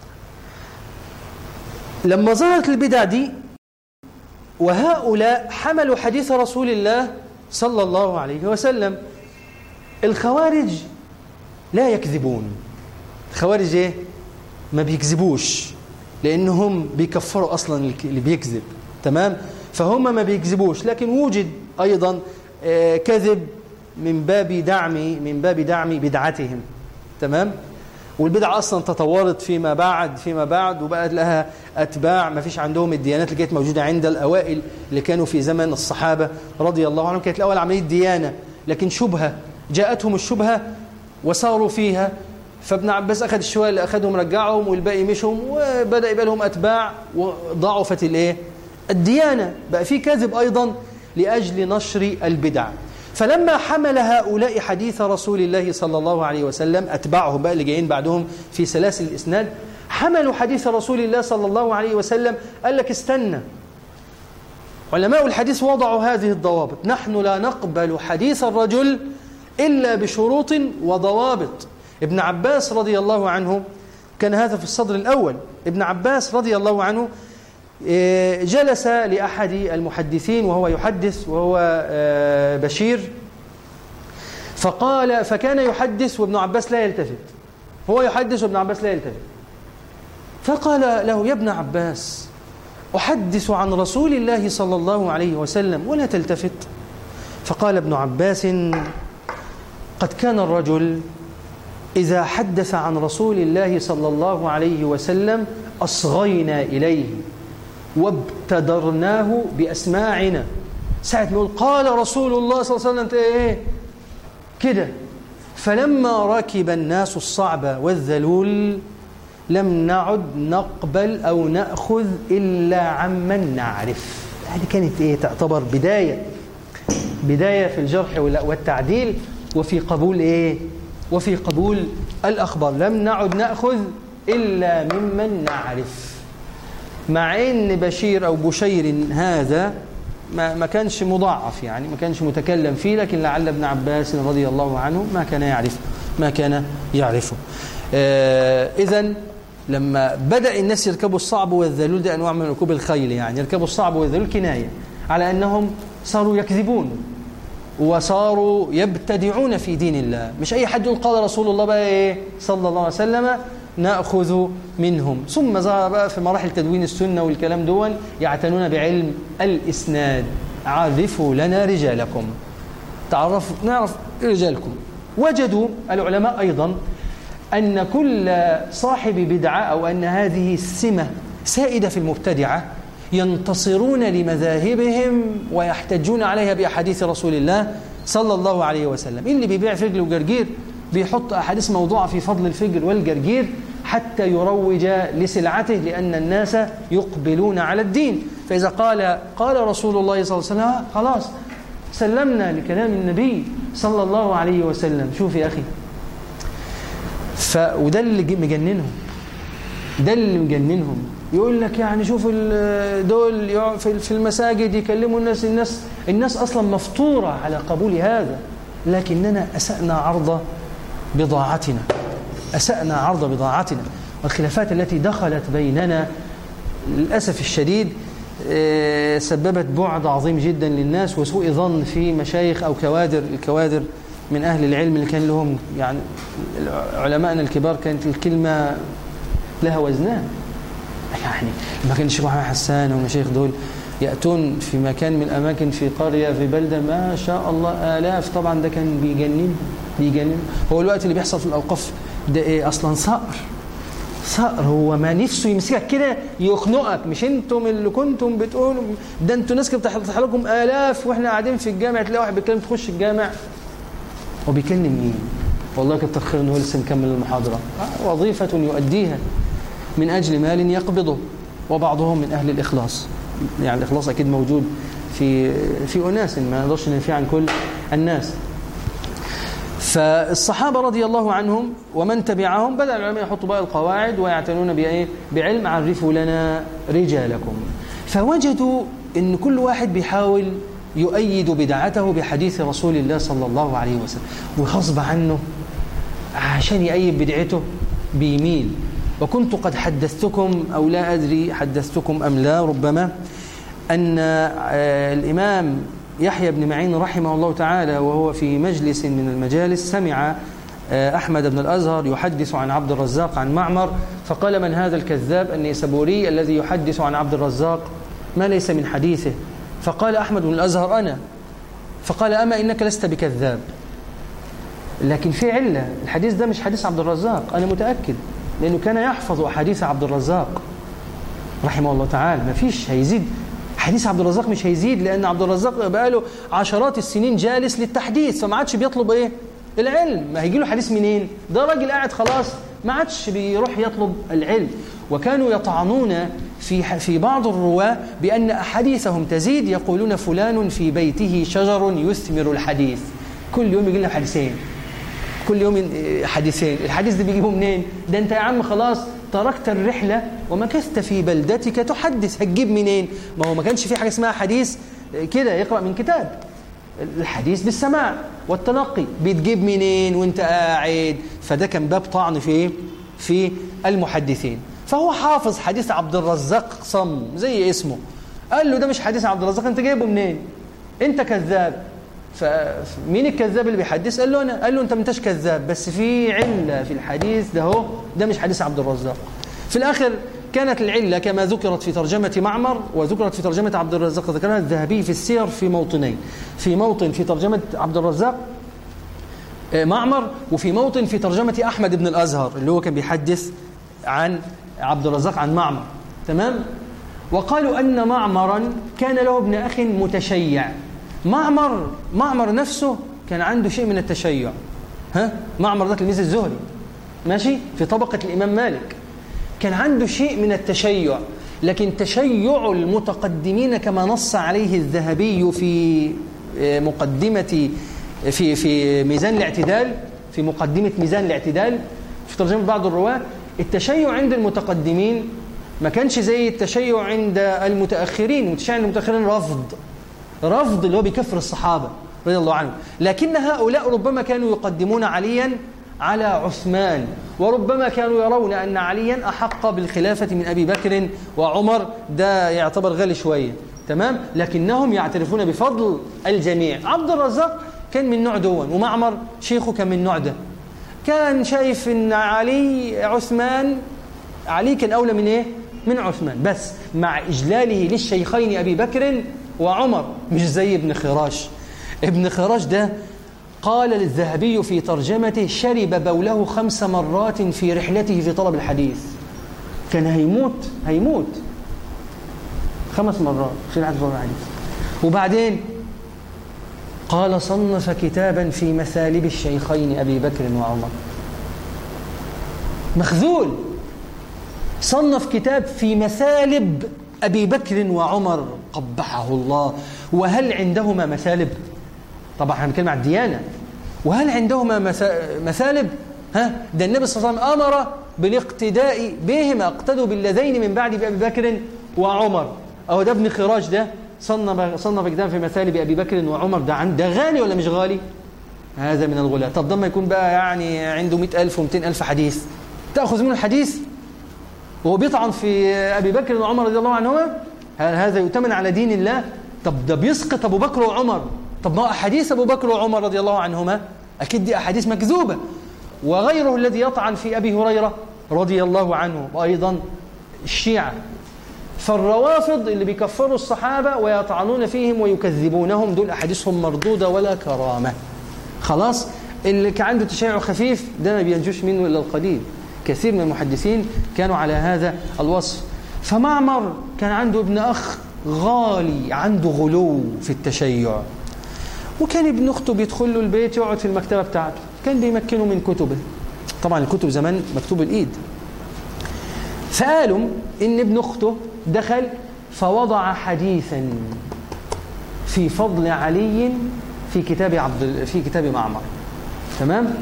لما ظهرت البدع دي وهؤلاء حملوا حديث رسول الله صلى الله عليه وسلم الخوارج لا يكذبون الخوارج ايه ما بيكذبوش لانهم بيكفروا اصلا اللي بيكذب تمام فهم ما بيكذبوش لكن وجد ايضا آه، كذب من باب دعم من باب دعم بدعتهم تمام والبدعة أصلا تطورت فيما بعد فيما بعد وبقت لها أتباع ما فيش عندهم الديانات اللي كانت موجودة عند الأوائل اللي كانوا في زمن الصحابة رضي الله عنهم كانت الأول عملية ديانة لكن شبهة جاءتهم الشبهة وساروا فيها فابن عباس أخذ الشوية اللي أخذهم رجعهم والباقي مشهم وبدأ يبقى لهم أتباع وضعفت الإيه؟ الديانة بقى في كذب أيضا لأجل نشر البدع فلما حمل هؤلاء حديث رسول الله صلى الله عليه وسلم أتباعهم بقى اللي جايين بعدهم في سلاسل الإسناد حملوا حديث رسول الله صلى الله عليه وسلم قال لك استنى علماء الحديث وضعوا هذه الضوابط نحن لا نقبل حديث الرجل إلا بشروط وضوابط ابن عباس رضي الله عنه كان هذا في الصدر الأول ابن عباس رضي الله عنه إيه، جلس لأحد المحدثين وهو يحدث وهو آه، بشير فقال فكان يحدث وابن عباس لا يلتفت هو يحدث وابن عباس لا يلتفت فقال له يا ابن عباس أحدث عن رسول الله صلى الله عليه وسلم ولا تلتفت فقال ابن عباس قد كان الرجل إذا حدث عن رسول الله صلى الله عليه وسلم أصغينا إليه وابتدرناه بأسماعنا ساعة ما يقول قال رسول الله صلى الله عليه وسلم إيه كده فلما ركب الناس الصعب والذلول لم نعد نقبل أو نأخذ إلا عمن نعرف هذه كانت إيه تعتبر بداية بداية في الجرح والتعديل وفي قبول إيه وفي قبول الأخبار لم نعد نأخذ إلا ممن نعرف مع ان بشير او بشير هذا ما ما كانش مضاعف يعني ما كانش متكلم فيه لكن لعل ابن عباس رضي الله عنه ما كان يعرف ما كان يعرفه آه اذا لما بدا الناس يركبوا الصعب والذلول دي انواع من ركوب الخيل يعني يركبوا الصعب والذلول كنايه على انهم صاروا يكذبون وصاروا يبتدعون في دين الله مش اي حد يقول قال رسول الله بقى ايه صلى الله عليه وسلم نأخذ منهم ثم ظهر بقى في مراحل تدوين السنة والكلام دول يعتنون بعلم الإسناد عرفوا لنا رجالكم تعرفوا نعرف رجالكم وجدوا العلماء أيضا أن كل صاحب بدعة أو أن هذه السمة سائدة في المبتدعة ينتصرون لمذاهبهم ويحتجون عليها بأحاديث رسول الله صلى الله عليه وسلم اللي بيبيع فجل وجرجير بيحط أحاديث موضوعة في فضل الفجر والجرجير حتى يروج لسلعته لأن الناس يقبلون على الدين فإذا قال قال رسول الله صلى الله عليه وسلم خلاص سلمنا لكلام النبي صلى الله عليه وسلم شوف يا أخي ف وده اللي مجننهم ده اللي مجننهم يقول لك يعني شوف دول في المساجد يكلموا الناس الناس الناس اصلا مفطوره على قبول هذا لكننا اسانا عرض بضاعتنا أسأنا عرض بضاعتنا والخلافات التي دخلت بيننا للأسف الشديد آه، سببت بعد عظيم جدا للناس وسوء ظن في مشايخ أو كوادر الكوادر من أهل العلم اللي كان لهم يعني علمائنا الكبار كانت الكلمة لها وزنان يعني ما كان الشيخ محمد حسان والمشايخ دول يأتون في مكان من الأماكن في قرية في بلدة ما شاء الله آلاف طبعا ده كان بيجنن بيجنن هو الوقت اللي بيحصل في الأوقاف ده إيه أصلا صقر صقر هو ما نفسه يمسكك كده يخنقك مش انتم اللي كنتم بتقولوا ده انتوا ناس كده بتفتح لكم آلاف واحنا قاعدين في الجامع تلاقي واحد بيتكلم تخش الجامع هو بيكلم مين؟ والله كتر خير انه لسه مكمل المحاضرة وظيفة يؤديها من أجل مال يقبضه وبعضهم من أهل الإخلاص يعني الإخلاص أكيد موجود في في أناس ما نقدرش ننفي عن كل الناس فالصحابة رضي الله عنهم ومن تبعهم بدأ العلماء يحطوا بقى القواعد ويعتنون بإيه؟ بعلم عرفوا لنا رجالكم فوجدوا أن كل واحد بيحاول يؤيد بدعته بحديث رسول الله صلى الله عليه وسلم وغصب عنه عشان يأيد بدعته بيميل وكنت قد حدثتكم أو لا أدري حدثتكم أم لا ربما أن آه، الإمام يحيى بن معين رحمه الله تعالى وهو في مجلس من المجالس سمع آه، أحمد بن الأزهر يحدث عن عبد الرزاق عن معمر فقال من هذا الكذاب النيسابوري الذي يحدث عن عبد الرزاق ما ليس من حديثه فقال أحمد بن الأزهر أنا فقال أما إنك لست بكذاب لكن في علة الحديث ده مش حديث عبد الرزاق أنا متأكد لأنه كان يحفظ أحاديث عبد الرزاق رحمه الله تعالى ما فيش هيزيد حديث عبد الرزاق مش هيزيد لأن عبد الرزاق بقاله عشرات السنين جالس للتحديث فما عادش بيطلب إيه العلم ما هيجي له حديث منين ده راجل قاعد خلاص ما عادش بيروح يطلب العلم وكانوا يطعنون في في بعض الرواة بأن أحاديثهم تزيد يقولون فلان في بيته شجر يثمر الحديث كل يوم يجي لنا حديثين كل يوم حديثين الحديث ده بيجيبه منين ده انت يا عم خلاص تركت الرحلة ومكثت في بلدتك تحدث هتجيب منين ما هو ما كانش في حاجة اسمها حديث كده يقرأ من كتاب الحديث بالسماع والتلقي بتجيب منين وانت قاعد فده كان باب طعن في ايه في المحدثين فهو حافظ حديث عبد الرزاق صم زي اسمه قال له ده مش حديث عبد الرزاق انت جايبه منين انت كذاب فمين الكذاب اللي بيحدث قال له انا قال له انت ما انتش كذاب بس في عله في الحديث ده هو ده مش حديث عبد الرزاق في الاخر كانت العله كما ذكرت في ترجمه معمر وذكرت في ترجمه عبد الرزاق ذكرها الذهبي في السير في موطنين في موطن في ترجمه عبد الرزاق آه، معمر وفي موطن في ترجمه احمد بن الازهر اللي هو كان بيحدث عن عبد الرزاق عن معمر تمام وقالوا ان معمرا كان له ابن اخ متشيع معمر معمر نفسه كان عنده شيء من التشيع ها معمر ده تلميذ الزهري ماشي في طبقة الإمام مالك كان عنده شيء من التشيع لكن تشيع المتقدمين كما نص عليه الذهبي في آه، مقدمة في في ميزان الاعتدال في مقدمة ميزان الاعتدال في ترجمة بعض الرواة التشيع عند المتقدمين ما كانش زي التشيع عند المتأخرين المتشيع عند المتأخرين رفض رفض اللي هو بيكفر الصحابة رضي الله عنهم لكن هؤلاء ربما كانوا يقدمون عليا على عثمان وربما كانوا يرون أن عليا أحق بالخلافة من أبي بكر وعمر ده يعتبر غالي شوية تمام لكنهم يعترفون بفضل الجميع عبد الرزاق كان من نوع دون ومعمر شيخه كان من نوع ده كان شايف ان علي عثمان علي كان أولى من إيه؟ من عثمان بس مع إجلاله للشيخين أبي بكر وعمر مش زي ابن خراش ابن خراش ده قال للذهبي في ترجمته شرب بوله خمس مرات في رحلته في طلب الحديث كان هيموت هيموت خمس مرات في رحلة طلب الحديث وبعدين قال صنف كتابا في مثالب الشيخين أبي بكر وعمر مخذول صنف كتاب في مثالب أبي بكر وعمر قبحه الله وهل عندهما مثالب طبعا احنا بنتكلم عن الديانة وهل عندهما مثالب ها ده النبي صلى الله عليه وسلم أمر بالاقتداء بهما اقتدوا بالذين من بعد بأبي بكر وعمر أو ده ابن خراج ده صنف صنف كتاب في مثالب أبي بكر وعمر ده عند ده غالي ولا مش غالي هذا من الغلاة طب ده ما يكون بقى يعني عنده مئة ألف ومئتين ألف حديث تأخذ منه الحديث وهو بيطعن في أبي بكر وعمر رضي الله عنهما هل هذا يؤتمن على دين الله طب ده بيسقط أبو بكر وعمر طب ما أحاديث أبو بكر وعمر رضي الله عنهما أكيد دي أحاديث مكذوبة وغيره الذي يطعن في أبي هريرة رضي الله عنه وأيضا الشيعة فالروافض اللي بيكفروا الصحابة ويطعنون فيهم ويكذبونهم دول أحاديثهم مردودة ولا كرامة خلاص اللي كان عنده تشيع خفيف ده ما بينجوش منه إلا القليل كثير من المحدثين كانوا على هذا الوصف فمعمر كان عنده ابن أخ غالي عنده غلو في التشيع وكان ابن أخته بيدخل له البيت يقعد في المكتبة بتاعته كان بيمكنه من كتبه طبعا الكتب زمان مكتوب الإيد فقالوا إن ابن أخته دخل فوضع حديثا في فضل علي في كتاب عبد في كتاب معمر تمام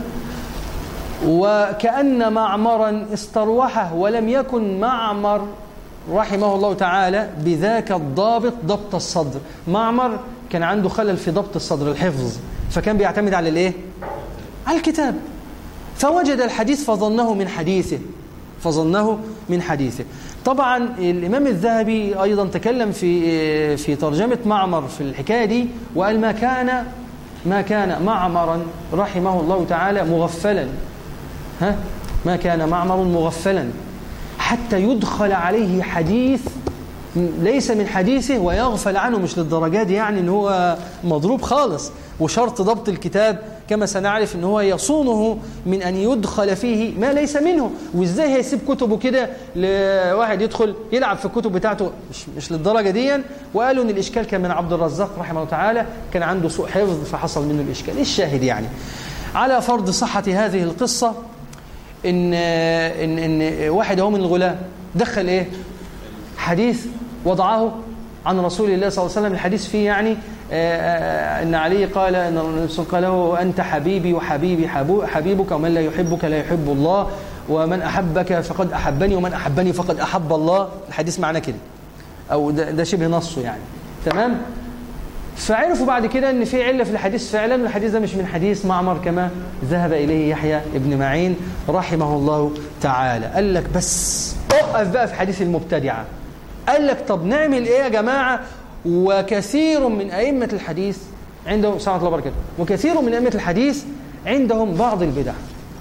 وكأن معمرا استروحه ولم يكن معمر رحمه الله تعالى بذاك الضابط ضبط الصدر معمر كان عنده خلل في ضبط الصدر الحفظ فكان بيعتمد على الايه على الكتاب فوجد الحديث فظنه من حديثه فظنه من حديثه طبعا الإمام الذهبي أيضا تكلم في في ترجمة معمر في الحكاية دي وقال ما كان ما كان معمرا رحمه الله تعالى مغفلا ها ما كان معمر مغفلا حتى يدخل عليه حديث ليس من حديثه ويغفل عنه مش للدرجات دي يعني ان هو مضروب خالص وشرط ضبط الكتاب كما سنعرف ان هو يصونه من ان يدخل فيه ما ليس منه وازاي هيسيب كتبه كده لواحد يدخل يلعب في الكتب بتاعته مش, مش للدرجه دي وقالوا ان الاشكال كان من عبد الرزاق رحمه الله تعالى كان عنده سوء حفظ فحصل منه الاشكال الشاهد يعني على فرض صحه هذه القصه ان ان ان واحد هو من الغلام دخل ايه حديث وضعه عن رسول الله صلى الله عليه وسلم الحديث فيه يعني أن علي قال أن الرسول قال له أنت حبيبي وحبيبي حبيبك ومن لا يحبك لا يحب الله ومن أحبك فقد أحبني ومن أحبني فقد أحب الله الحديث معنى كده أو ده, ده شبه نصه يعني تمام فعرفوا بعد كده ان في عله في الحديث فعلا الحديث ده مش من حديث معمر كما ذهب اليه يحيى ابن معين رحمه الله تعالى قال لك بس اقف بقى في حديث المبتدعه قال لك طب نعمل ايه يا جماعه وكثير من ائمه الحديث عندهم سبحانه الله وبركاته وكثير من ائمه الحديث عندهم بعض البدع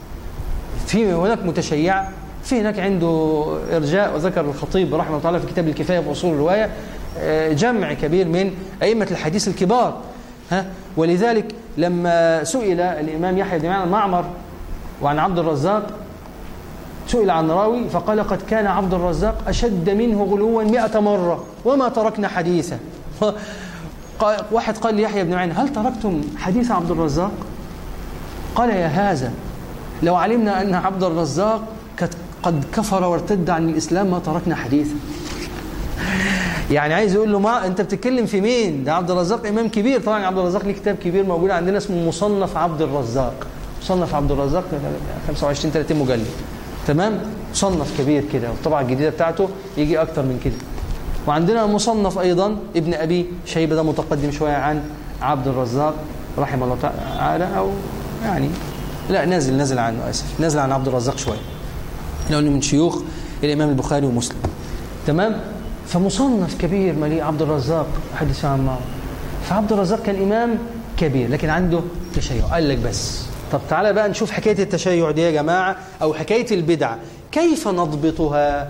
في هناك متشيع في هناك عنده ارجاء وذكر الخطيب رحمه الله تعالى في كتاب الكفايه في اصول الروايه جمع كبير من أئمة الحديث الكبار ها ولذلك لما سئل الإمام يحيى بن معمر وعن عبد الرزاق سئل عن راوي فقال قد كان عبد الرزاق أشد منه غلوا مئة مرة وما تركنا حديثا واحد قال ليحيى بن معين هل تركتم حديث عبد الرزاق قال يا هذا لو علمنا أن عبد الرزاق قد كفر وارتد عن الإسلام ما تركنا حديثا يعني عايز يقول له ما انت بتتكلم في مين ده عبد الرزاق امام كبير طبعا عبد الرزاق ليه كتاب كبير موجود عندنا اسمه مصنف عبد الرزاق مصنف عبد الرزاق 25 30 مجلد تمام مصنف كبير كده والطبعه الجديده بتاعته يجي اكتر من كده وعندنا مصنف ايضا ابن ابي شيبه ده متقدم شويه عن عبد الرزاق رحمه الله تعالى او يعني لا نازل نازل عنه اسف نازل عن عبد الرزاق شويه لانه من شيوخ الامام البخاري ومسلم تمام فمصنف كبير مليء عبد الرزاق حديث عن معه فعبد الرزاق كان إمام كبير لكن عنده تشيع قال لك بس طب تعالى بقى نشوف حكاية التشيع دي يا جماعة أو حكاية البدع كيف نضبطها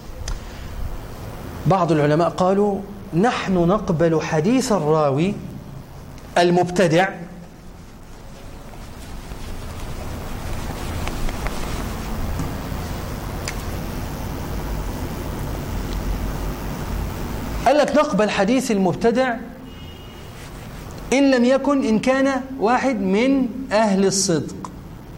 بعض العلماء قالوا نحن نقبل حديث الراوي المبتدع قال لك نقبل حديث المبتدع إن لم يكن إن كان واحد من أهل الصدق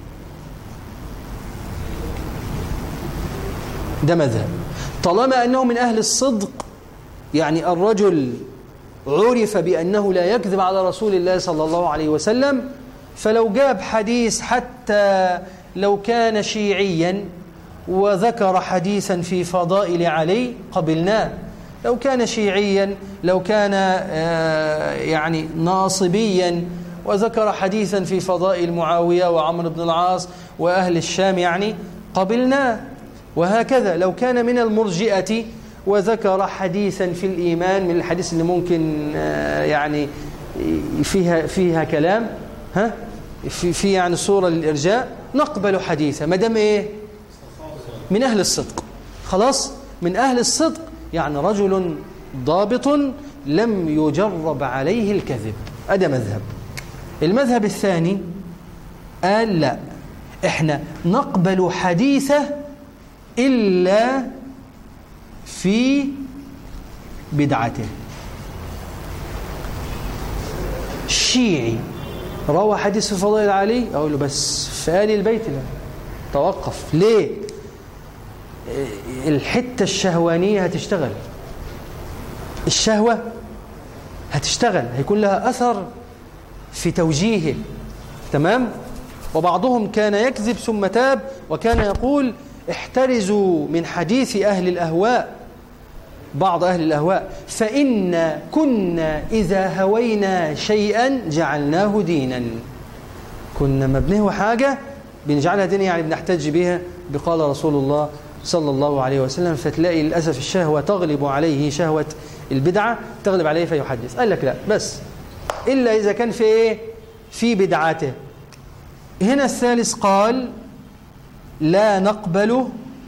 ده مذهب طالما أنه من أهل الصدق يعني الرجل عرف بأنه لا يكذب على رسول الله صلى الله عليه وسلم فلو جاب حديث حتى لو كان شيعيا وذكر حديثا في فضائل علي قبلناه لو كان شيعيا لو كان يعني ناصبيا وذكر حديثا في فضائل معاوية وعمرو بن العاص وأهل الشام يعني قبلناه وهكذا لو كان من المرجئة وذكر حديثا في الإيمان من الحديث اللي ممكن يعني فيها فيها كلام ها في في يعني صورة للإرجاء نقبل حديثه ما دام إيه من أهل الصدق خلاص من أهل الصدق يعني رجل ضابط لم يجرب عليه الكذب هذا مذهب المذهب الثاني قال لا احنا نقبل حديثه إلا في بدعته شيعي روى حديث في فضائل علي أقول له بس في آل البيت لا توقف ليه الحتة الشهوانية هتشتغل الشهوة هتشتغل هيكون لها أثر في توجيهه تمام وبعضهم كان يكذب ثم تاب وكان يقول احترزوا من حديث أهل الأهواء بعض أهل الأهواء فإن كنا إذا هوينا شيئا جعلناه دينا كنا ما بنهوى حاجة بنجعلها دين يعني بنحتج بها بقال رسول الله صلى الله عليه وسلم فتلاقي للأسف الشهوة تغلب عليه شهوة البدعة تغلب عليه فيحدث قال لك لا بس إلا إذا كان في إيه في بدعاته هنا الثالث قال لا نقبل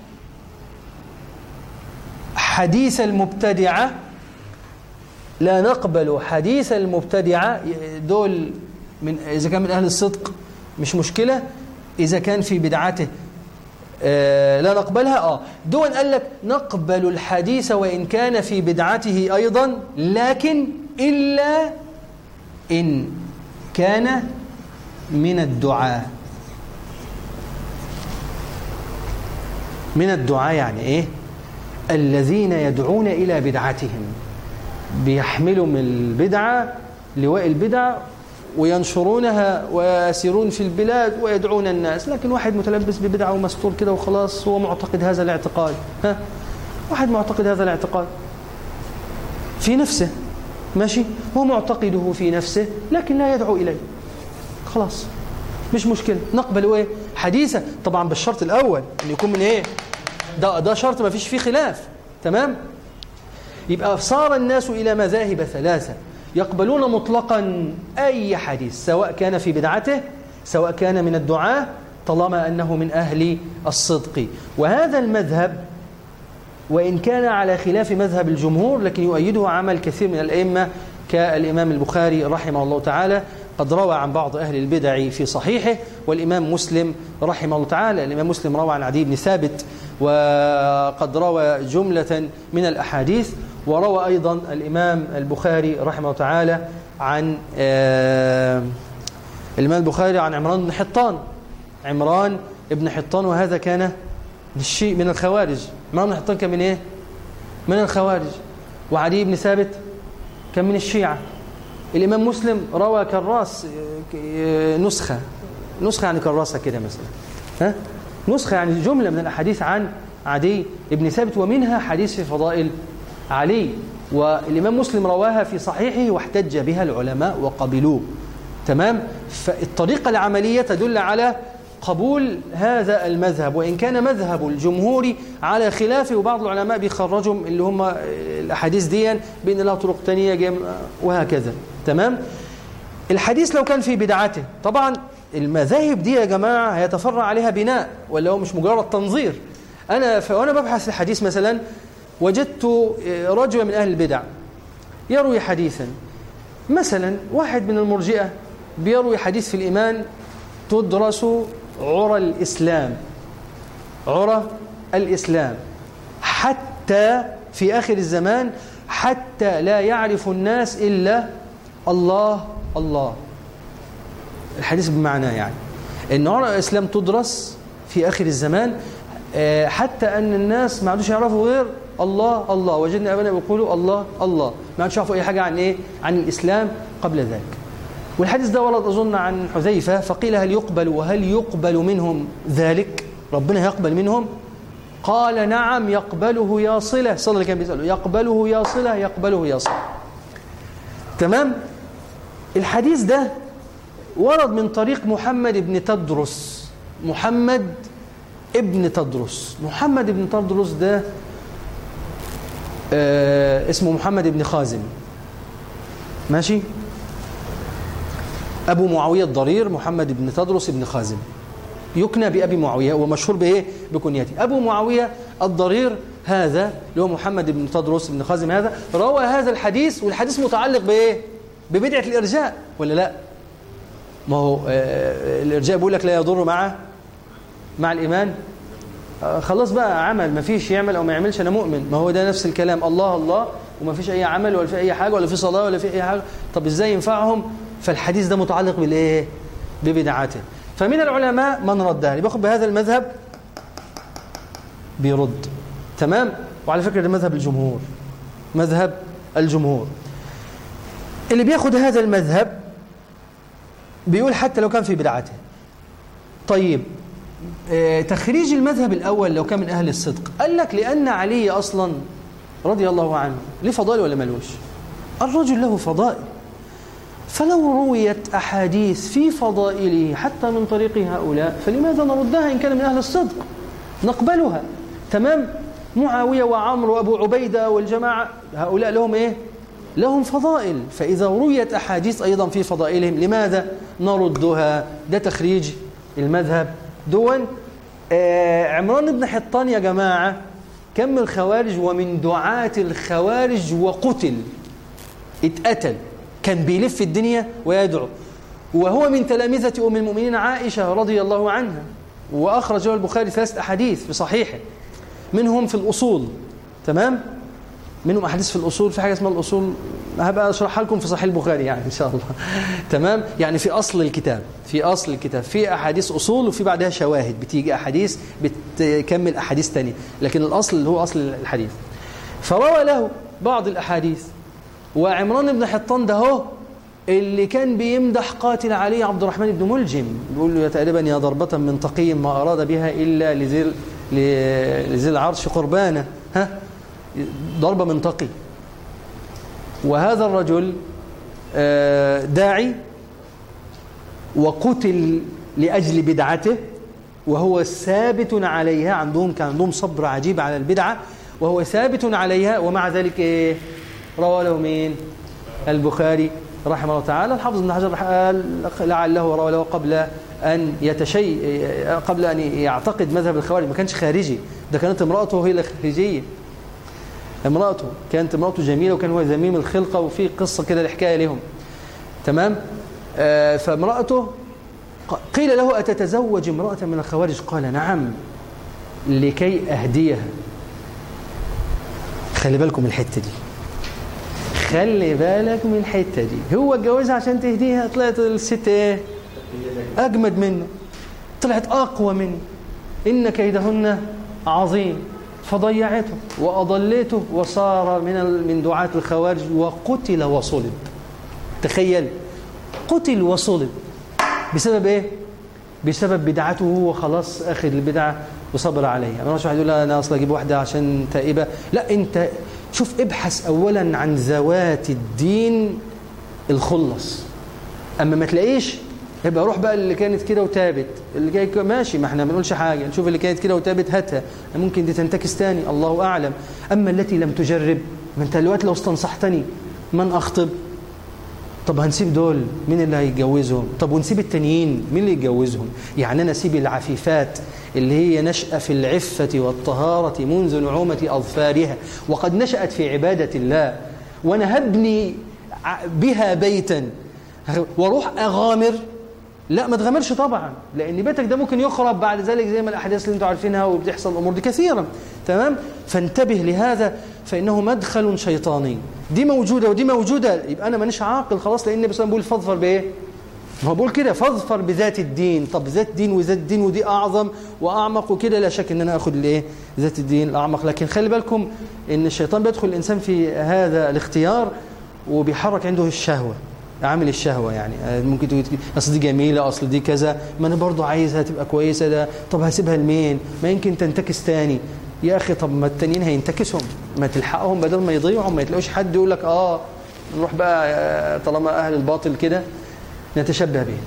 حديث المبتدعة لا نقبل حديث المبتدعة دول من إذا كان من أهل الصدق مش مشكلة إذا كان في بدعته آه لا نقبلها آه دون قال لك نقبل الحديث وإن كان في بدعته أيضا لكن إلا إن كان من الدعاء من الدعاء يعني إيه الذين يدعون إلى بدعتهم بيحملوا من البدعة لواء البدع وينشرونها ويسيرون في البلاد ويدعون الناس لكن واحد متلبس ببدعة ومستور كده وخلاص هو معتقد هذا الاعتقاد ها واحد معتقد هذا الاعتقاد في نفسه ماشي هو معتقده في نفسه لكن لا يدعو إليه خلاص مش مشكلة نقبل ايه حديثة طبعا بالشرط الأول أن يكون من ايه ده, ده شرط ما فيش فيه خلاف تمام يبقى صار الناس إلى مذاهب ثلاثة يقبلون مطلقا أي حديث سواء كان في بدعته سواء كان من الدعاء طالما أنه من أهل الصدق وهذا المذهب وإن كان على خلاف مذهب الجمهور لكن يؤيده عمل كثير من الأئمة كالإمام البخاري رحمه الله تعالى قد روى عن بعض أهل البدع في صحيحه والإمام مسلم رحمه الله تعالى الإمام مسلم روى عن عدي بن ثابت وقد روى جملة من الأحاديث وروى أيضا الإمام البخاري رحمه الله تعالى عن آه الإمام البخاري عن عمران بن حطان عمران بن حطان وهذا كان من الشيء من الخوارج عمران بن حطان كان من إيه؟ من الخوارج وعلي بن ثابت كان من الشيعة الإمام مسلم روى كراس نسخة نسخة يعني كراسة كده مثلا ها؟ نسخة يعني جملة من الأحاديث عن عدي بن ثابت ومنها حديث في فضائل علي والإمام مسلم رواها في صحيحه واحتج بها العلماء وقبلوه تمام فالطريقة العملية تدل على قبول هذا المذهب وإن كان مذهب الجمهور على خلافه وبعض العلماء بيخرجهم اللي هم الأحاديث دي بأن لها طرق تانية وهكذا تمام الحديث لو كان في بدعته طبعا المذاهب دي يا جماعة هيتفرع عليها بناء ولا هو مش مجرد تنظير أنا وأنا ببحث الحديث مثلا وجدت رجلا من أهل البدع يروي حديثا مثلا واحد من المرجئة بيروي حديث في الإيمان تدرس عرى الإسلام عرى الإسلام حتى في آخر الزمان حتى لا يعرف الناس إلا الله الله الحديث بمعنى يعني ان عرى الإسلام تدرس في آخر الزمان حتى أن الناس ما عادوش يعرفوا غير الله الله وجدنا أبانا بيقولوا الله الله ما عادش يعرفوا أي حاجة عن إيه عن الإسلام قبل ذلك والحديث ده ورد أظن عن حذيفة فقيل هل يقبل وهل يقبل منهم ذلك ربنا يقبل منهم قال نعم يقبله يا صلة صلى الله كان بيسأله يقبله يا صلة يقبله يا صلة تمام الحديث ده ورد من طريق محمد بن تدرس محمد ابن تدرس محمد بن تدرس ده آه اسمه محمد بن خازم ماشي أبو معاوية الضرير محمد بن تدرس بن خازم يكنى بأبي معاوية ومشهور بإيه بكنيته أبو معاوية الضرير هذا اللي هو محمد بن تدرس بن خازم هذا روى هذا الحديث والحديث متعلق بإيه ببدعة الإرجاء ولا لا ما هو آه الإرجاء بيقول لك لا يضر مع مع الإيمان آه خلاص بقى عمل ما فيش يعمل أو ما يعملش أنا مؤمن ما هو ده نفس الكلام الله الله وما فيش أي عمل ولا في أي حاجة ولا في صلاة ولا في أي حاجة طب إزاي ينفعهم فالحديث ده متعلق بالايه ببدعته فمن العلماء من ردها اللي بياخد بهذا المذهب بيرد تمام وعلى فكرة ده مذهب الجمهور مذهب الجمهور اللي بياخد هذا المذهب بيقول حتى لو كان في بدعته طيب آه، تخريج المذهب الأول لو كان من أهل الصدق قال لك لأن علي أصلا رضي الله عنه ليه فضائل ولا ملوش الرجل له فضائل فلو رويت أحاديث في فضائله حتى من طريق هؤلاء فلماذا نردها إن كان من أهل الصدق نقبلها تمام معاوية وعمر وأبو عبيدة والجماعة هؤلاء لهم إيه لهم فضائل فإذا رويت أحاديث أيضا في فضائلهم لماذا نردها ده تخريج المذهب دون آه عمران بن حطان يا جماعة كم من الخوارج ومن دعاة الخوارج وقتل اتقتل كان بيلف الدنيا ويدعو وهو من تلامذة أم المؤمنين عائشة رضي الله عنها وأخرج له البخاري ثلاثة أحاديث في صحيحه منهم في الأصول تمام منهم أحاديث في الأصول في حاجة اسمها الأصول هبقى أشرحها لكم في صحيح البخاري يعني إن شاء الله تمام يعني في أصل الكتاب في أصل الكتاب في أحاديث أصول وفي بعدها شواهد بتيجي أحاديث بتكمل أحاديث تانية لكن الأصل اللي هو أصل الحديث فروى له بعض الأحاديث وعمران بن حطان ده هو اللي كان بيمدح قاتل علي عبد الرحمن بن ملجم بيقول له تقريبا يا ضربة من تقي ما أراد بها إلا لذي لذي العرش قربانه ها ضربة من تقي وهذا الرجل آه، داعي وقتل لأجل بدعته وهو ثابت عليها عندهم كان عندهم صبر عجيب على البدعة وهو ثابت عليها ومع ذلك إيه روى له مين البخاري رحمه الله تعالى الحافظ بن حجر قال لعله روى له قبل أن يتشي قبل أن يعتقد مذهب الخوارج ما كانش خارجي ده كانت امرأته هي الخارجية امرأته كانت امرأته جميلة وكان هو ذميم الخلقة وفي قصة كده الحكاية لهم تمام آه فامرأته قيل له أتتزوج امرأة من الخوارج قال نعم لكي أهديها خلي بالكم الحتة دي خلي بالك من الحتة دي هو اتجوزها عشان تهديها طلعت الست ايه أجمد منه طلعت أقوى منه إن كيدهن عظيم فضيعته وأضلته وصار من من دعاة الخوارج وقتل وصلب تخيل قتل وصلب بسبب ايه بسبب بدعته هو خلاص اخذ البدعه وصبر عليها ما واحد يقول لا انا اصلا اجيب واحده عشان تائبه لا انت شوف ابحث اولا عن ذوات الدين الخلص اما ما تلاقيش يبقى روح بقى اللي كانت كده وتابت اللي كانت ماشي ما احنا ما بنقولش حاجه نشوف اللي كانت كده وتابت هاتها ممكن دي تنتكس تاني الله اعلم اما التي لم تجرب ما انت دلوقتي لو استنصحتني من اخطب طب هنسيب دول مين اللي هيتجوزهم طب ونسيب التانيين مين اللي يتجوزهم يعني انا اسيب العفيفات اللي هي نشأة في العفة والطهارة منذ نعومة أظفارها وقد نشأت في عبادة الله وأنا هبني بها بيتا واروح أغامر لا ما تغامرش طبعا لان بيتك ده ممكن يخرب بعد ذلك زي ما الاحداث اللي انتم عارفينها وبتحصل الامور دي كثيرا تمام فانتبه لهذا فانه مدخل شيطاني دي موجوده ودي موجوده يبقى انا مانيش عاقل خلاص لان النبي صلى الله عليه وسلم بيقول فاظفر بايه ما هو بقول كده فاظفر بذات الدين طب ذات الدين وذات الدين ودي اعظم واعمق وكده لا شك ان انا اخذ الايه ذات الدين الاعمق لكن خلي بالكم ان الشيطان بيدخل الانسان في هذا الاختيار وبيحرك عنده الشهوه عامل الشهوه يعني آه، ممكن تقول اصل دي جميله اصل دي كذا ما انا برضو عايزها تبقى كويسه ده طب هسيبها لمين ما يمكن تنتكس تاني يا اخي طب ما التانيين هينتكسهم ما تلحقهم بدل ما يضيعوا ما يتلاقوش حد يقول لك اه نروح بقى آه، طالما اهل الباطل كده نتشبه به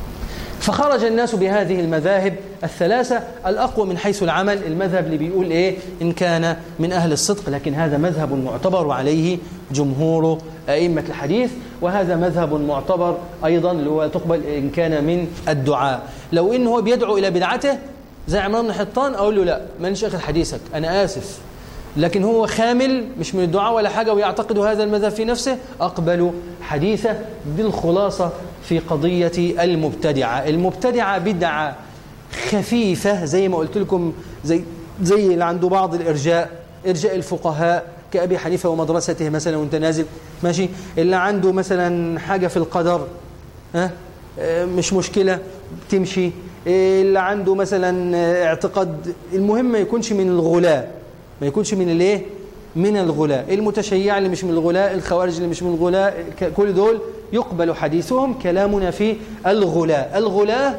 فخرج الناس بهذه المذاهب الثلاثة الأقوى من حيث العمل المذهب اللي بيقول إيه إن كان من أهل الصدق لكن هذا مذهب معتبر عليه جمهور أئمة الحديث وهذا مذهب معتبر أيضا اللي هو تقبل إن كان من الدعاء لو إنه هو بيدعو إلى بدعته زي عمران بن حطان أقول له لا مانيش أخذ حديثك أنا آسف لكن هو خامل مش من الدعاء ولا حاجة ويعتقد هذا المذهب في نفسه أقبل حديثه بالخلاصة في قضية المبتدعة المبتدعة بدعة خفيفة زي ما قلت لكم زي, زي اللي عنده بعض الإرجاء إرجاء الفقهاء كأبي حنيفة ومدرسته مثلا وانت نازل ماشي اللي عنده مثلا حاجة في القدر ها مش مشكلة تمشي اللي عنده مثلا اعتقاد المهم ما يكونش من الغلاة ما يكونش من الايه من الغلاة المتشيع اللي مش من الغلاة الخوارج اللي مش من الغلاة كل دول يقبل حديثهم كلامنا في الغلاة الغلاة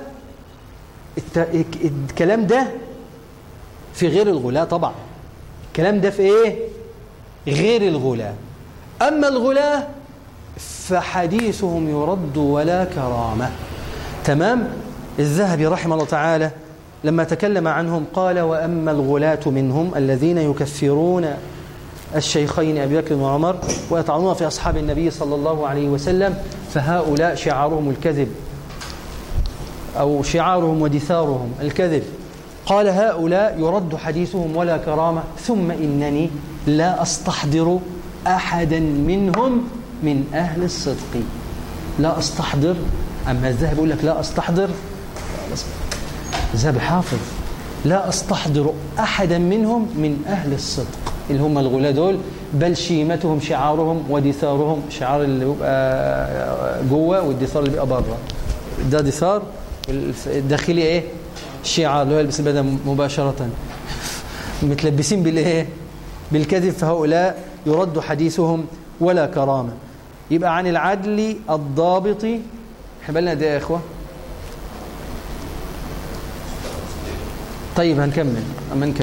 الكلام ده في غير الغلاة طبعا الكلام ده في ايه غير الغلاة أما الغلاة فحديثهم يرد ولا كرامة تمام الذهبي رحمه الله تعالى لما تكلم عنهم قال وأما الغلاة منهم الذين يكفرون الشيخين أبي بكر وعمر ويطعنون في أصحاب النبي صلى الله عليه وسلم فهؤلاء شعارهم الكذب أو شعارهم ودثارهم الكذب قال هؤلاء يرد حديثهم ولا كرامة ثم إنني لا أستحضر أحدا منهم من أهل الصدق لا أستحضر أما الذهب يقول لك لا أستحضر الذهب حافظ لا أستحضر أحدا منهم من أهل الصدق اللي هم الغلاة دول بل شيمتهم شعارهم ودثارهم شعار اللي بيبقى جوه والدثار اللي بيبقى بره ده دثار الداخلي ايه الشعار اللي هو يلبس البدن مباشرة متلبسين بالايه بالكذب فهؤلاء يرد حديثهم ولا كرامة يبقى عن العدل الضابط احنا بالنا ده يا اخوه طيب هنكمل اما نكمل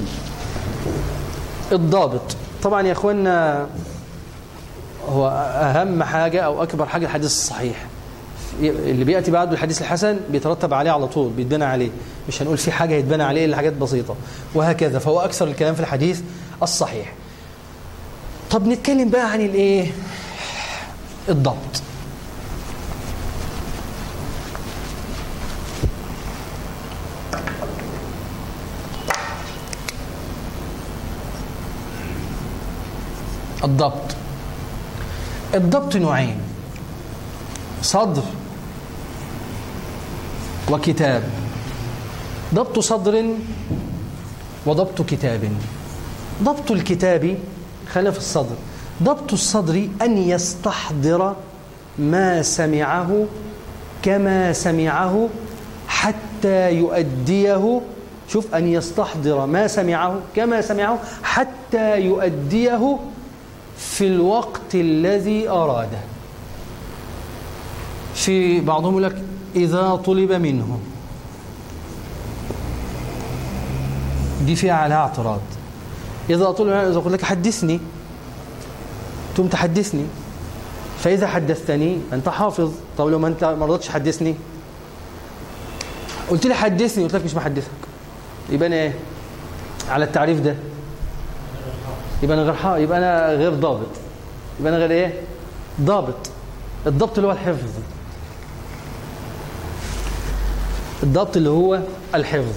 الضابط طبعا يا اخوانا هو اهم حاجه او اكبر حاجه الحديث الصحيح اللي بياتي بعده الحديث الحسن بيترتب عليه على طول بيتبنى عليه مش هنقول في حاجه يتبنى عليه الا حاجات بسيطه وهكذا فهو اكثر الكلام في الحديث الصحيح طب نتكلم بقى عن الايه الضبط الضبط الضبط نوعين صدر وكتاب ضبط صدر وضبط كتاب ضبط الكتاب خلينا في الصدر ضبط الصدر أن يستحضر ما سمعه كما سمعه حتى يؤديه شوف أن يستحضر ما سمعه كما سمعه حتى يؤديه في الوقت الذي أراده في بعضهم يقول لك إذا طلب منه دي فيها عليها اعتراض إذا طلب منه إذا قلت لك حدثني تقوم تحدثني فإذا حدثتني أنت حافظ طب لو ما أنت ما رضتش حدثني قلت لي حدثني قلت لك مش محدثك يبقى أنا إيه على التعريف ده يبقى انا غير يبقى انا غير ضابط يبقى انا غير ايه ضابط الضبط اللي هو الحفظ الضبط اللي هو الحفظ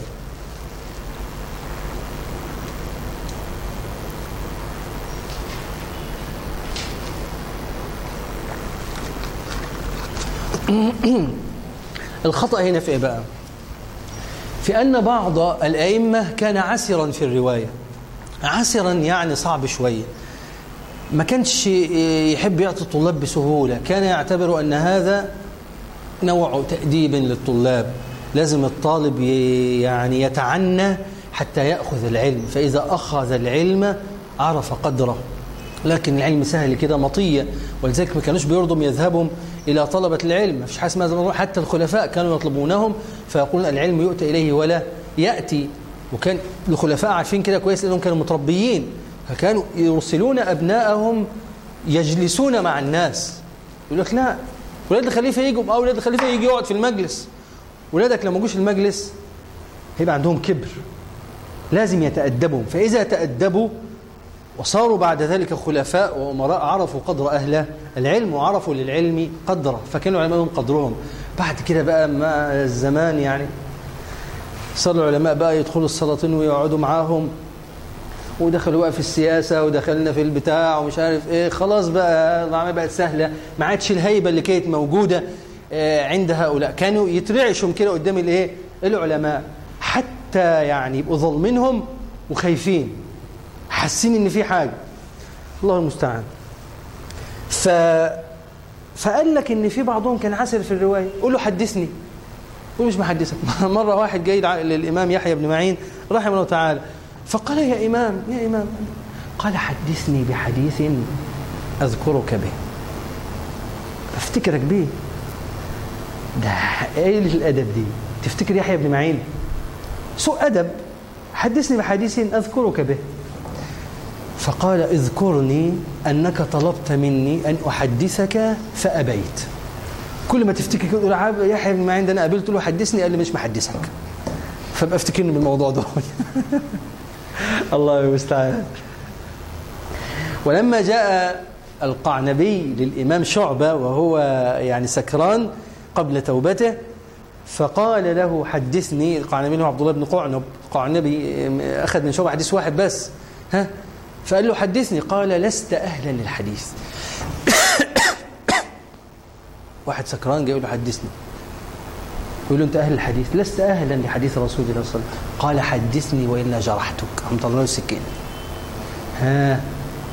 الخطأ هنا في ايه بقى في أن بعض الأئمة كان عسرا في الرواية عسرا يعني صعب شوية ما كانش يحب يعطي الطلاب بسهولة كان يعتبر أن هذا نوع تأديب للطلاب لازم الطالب يعني يتعنى حتى يأخذ العلم فإذا أخذ العلم عرف قدره لكن العلم سهل كده مطية ولذلك ما كانوش بيرضوا يذهبوا إلى طلبة العلم ما فيش حاجة اسمها حتى الخلفاء كانوا يطلبونهم فيقولون العلم يؤتى إليه ولا يأتي وكان الخلفاء عارفين كده كويس لأنهم كانوا متربيين فكانوا يرسلون أبنائهم يجلسون مع الناس يقول لك لا ولاد الخليفة يجوا أو ولاد الخليفة يجي يقعد في المجلس ولادك لما يجوش المجلس هيبقى عندهم كبر لازم يتأدبوا فإذا تأدبوا وصاروا بعد ذلك خلفاء وأمراء عرفوا قدر أهل العلم وعرفوا للعلم قدره فكانوا علمائهم قدرهم بعد كده بقى ما الزمان يعني صار العلماء بقى يدخلوا السلاطين ويقعدوا معاهم ودخلوا بقى في السياسة ودخلنا في البتاع ومش عارف ايه خلاص بقى العملية بقت سهلة ما عادش الهيبة اللي كانت موجودة عند هؤلاء كانوا يترعشوا كده قدام الايه العلماء حتى يعني يبقوا ظالمينهم وخايفين حاسين ان في حاجة الله المستعان ف فقال لك ان في بعضهم كان عسر في الروايه قول له حدثني قول مش محدثك مره واحد جاي للامام يحيى بن معين رحمه الله تعالى فقال يا امام يا امام قال حدثني بحديث اذكرك به افتكرك بيه ده ايه الادب دي تفتكر يحيى بن معين سوء ادب حدثني بحديث اذكرك به فقال اذكرني أنك طلبت مني أن أحدثك فأبيت كل ما تفتكر كده يحيى بن معين ده أنا قابلته له حدثني قال لي مش محدثك فابقى افتكرني بالموضوع ده الله المستعان ولما جاء القعنبي للإمام شعبة وهو يعني سكران قبل توبته فقال له حدثني القعنبي هو عبد الله بن قعنب القعنبي أخذ من شعبة حديث واحد بس ها فقال له حدثني قال لست أهلا للحديث واحد سكران جاي يقول له حدثني يقول له أنت أهل الحديث لست أهلا لحديث رسول الله صلى الله عليه وسلم قال حدثني وإلا جرحتك عم طلعوا السكين ها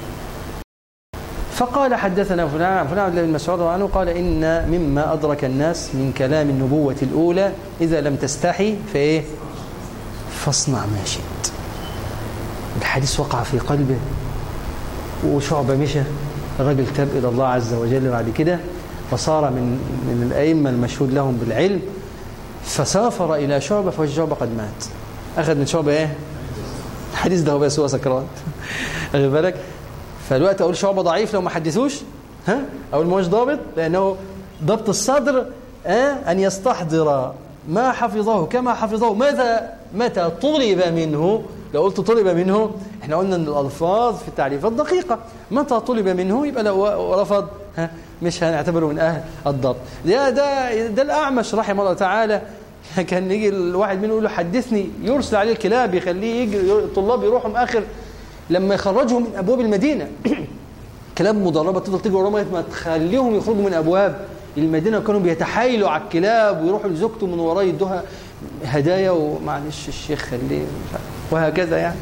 فقال حدثنا فلان فلان بن مسعود عنه قال إن مما أدرك الناس من كلام النبوة الأولى إذا لم تستحي فإيه فاصنع ما شئت الحديث وقع في قلبه وشعبة مشى الرجل تاب إلى الله عز وجل بعد كده فصار من من الأئمة المشهود لهم بالعلم فسافر إلى شعبة فوجد شعبة قد مات أخذ من شعبة إيه الحديث ده هو بس هو سكران أخذ بالك فالوقت أقول شعبة ضعيف لو ما حدثوش ها أقول ما هوش ضابط لأنه ضبط الصدر آه أن يستحضر ما حفظه كما حفظه ماذا متى طلب منه لو قلت طلب منه احنا قلنا ان الالفاظ في التعريفات دقيقه متى طلب منه يبقى لو رفض ها مش هنعتبره من اهل الضبط ده ده ده الاعمش رحمه الله تعالى كان يجي الواحد منه يقول له حدثني يرسل عليه الكلاب يخليه يجي الطلاب يروحوا اخر لما يخرجهم من ابواب المدينه كلاب مدربه تفضل تيجي وراهم ما تخليهم يخرجوا من ابواب المدينه كانوا بيتحايلوا على الكلاب ويروحوا لزوجته من وراه يدوها هدايا ومعلش الشيخ خليه وهكذا يعني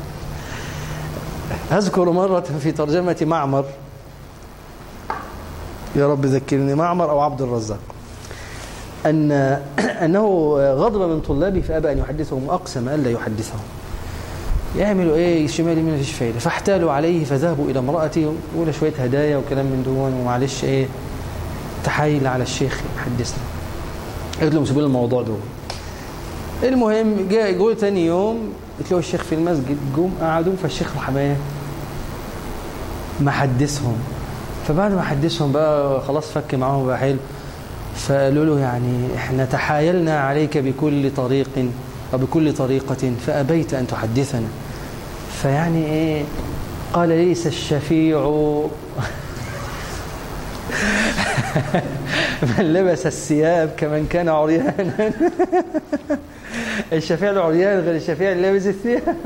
أذكر مرة في ترجمة معمر يا رب ذكرني معمر أو عبد الرزاق أن أنه غضب من طلابه فأبى أن يحدثهم وأقسم ألا يحدثهم يعملوا ايه شمال يمين مفيش فايده فاحتالوا عليه فذهبوا الى امراته ولا شويه هدايا وكلام من دون ومعلش ايه تحايل على الشيخ حدثنا قلت لهم سيبوا الموضوع ده المهم جاء يقول ثاني يوم بتلاقوا الشيخ في المسجد جم قعدوا فالشيخ راح ما حدثهم فبعد ما حدثهم بقى خلاص فك معاهم بقى حلو فقالوا له يعني احنا تحايلنا عليك بكل طريق وبكل طريقة فأبيت أن تحدثنا فيعني ايه قال ليس الشفيع من لبس الثياب كمن كان عريانا الشفيع العريان غير الشفيع اللي لابس الثياب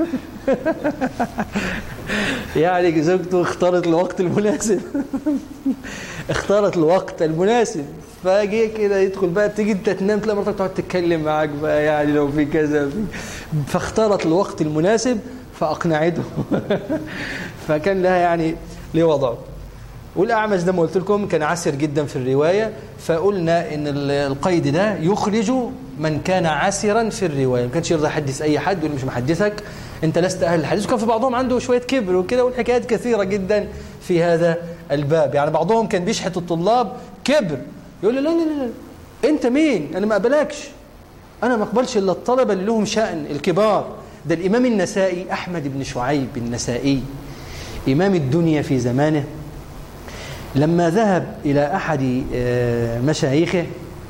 يعني زوجته اختارت الوقت المناسب اختارت الوقت المناسب فجي كده يدخل بقى تيجي انت تنام تلاقي مرتك تقعد تتكلم معاك بقى يعني لو في كذا فاختارت الوقت المناسب فاقنعته فكان لها يعني ليه وضعه والأعمش ده ما قلت لكم كان عسر جدا في الرواية فقلنا إن القيد ده يخرج من كان عسرا في الرواية ما كانش يرضى يحدث أي حد يقول مش محدثك أنت لست أهل الحديث وكان في بعضهم عنده شوية كبر وكده والحكايات كثيرة جدا في هذا الباب يعني بعضهم كان بيشحت الطلاب كبر يقول له لا لا لا, لا. أنت مين أنا ما أقبلكش أنا ما أقبلش إلا الطلبة اللي لهم شأن الكبار ده الإمام النسائي أحمد بن شعيب النسائي إمام الدنيا في زمانه لما ذهب إلى أحد آه، مشايخه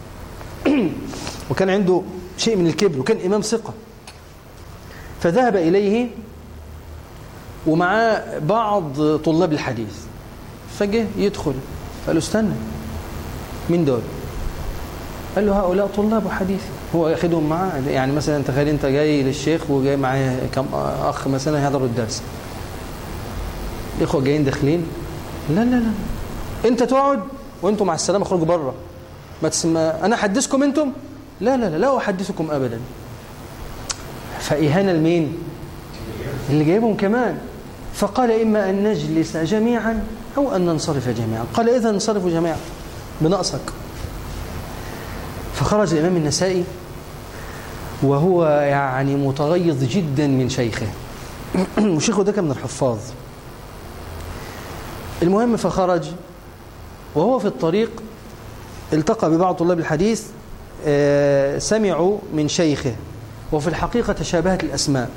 وكان عنده شيء من الكبر وكان إمام ثقة فذهب إليه ومعاه بعض طلاب الحديث فجه يدخل فقال له استنى مين دول قال له هؤلاء طلاب حديث هو ياخدهم معاه يعني مثلا تخيل انت جاي للشيخ وجاي معاه كم اخ مثلا يحضروا الدرس الاخوه جايين داخلين لا لا لا انت تقعد وانتم مع السلامه اخرجوا بره ما تسمى انا احدثكم انتم لا لا لا لا احدثكم ابدا فاهانه لمين اللي جايبهم كمان فقال اما ان نجلس جميعا او ان ننصرف جميعا قال اذا انصرفوا جميعا بنقصك فخرج الإمام النسائي وهو يعني متغيظ جدا من شيخه وشيخه ده كان من الحفاظ المهم فخرج وهو في الطريق التقى ببعض طلاب الحديث آه، سمعوا من شيخه وفي الحقيقة تشابهت الأسماء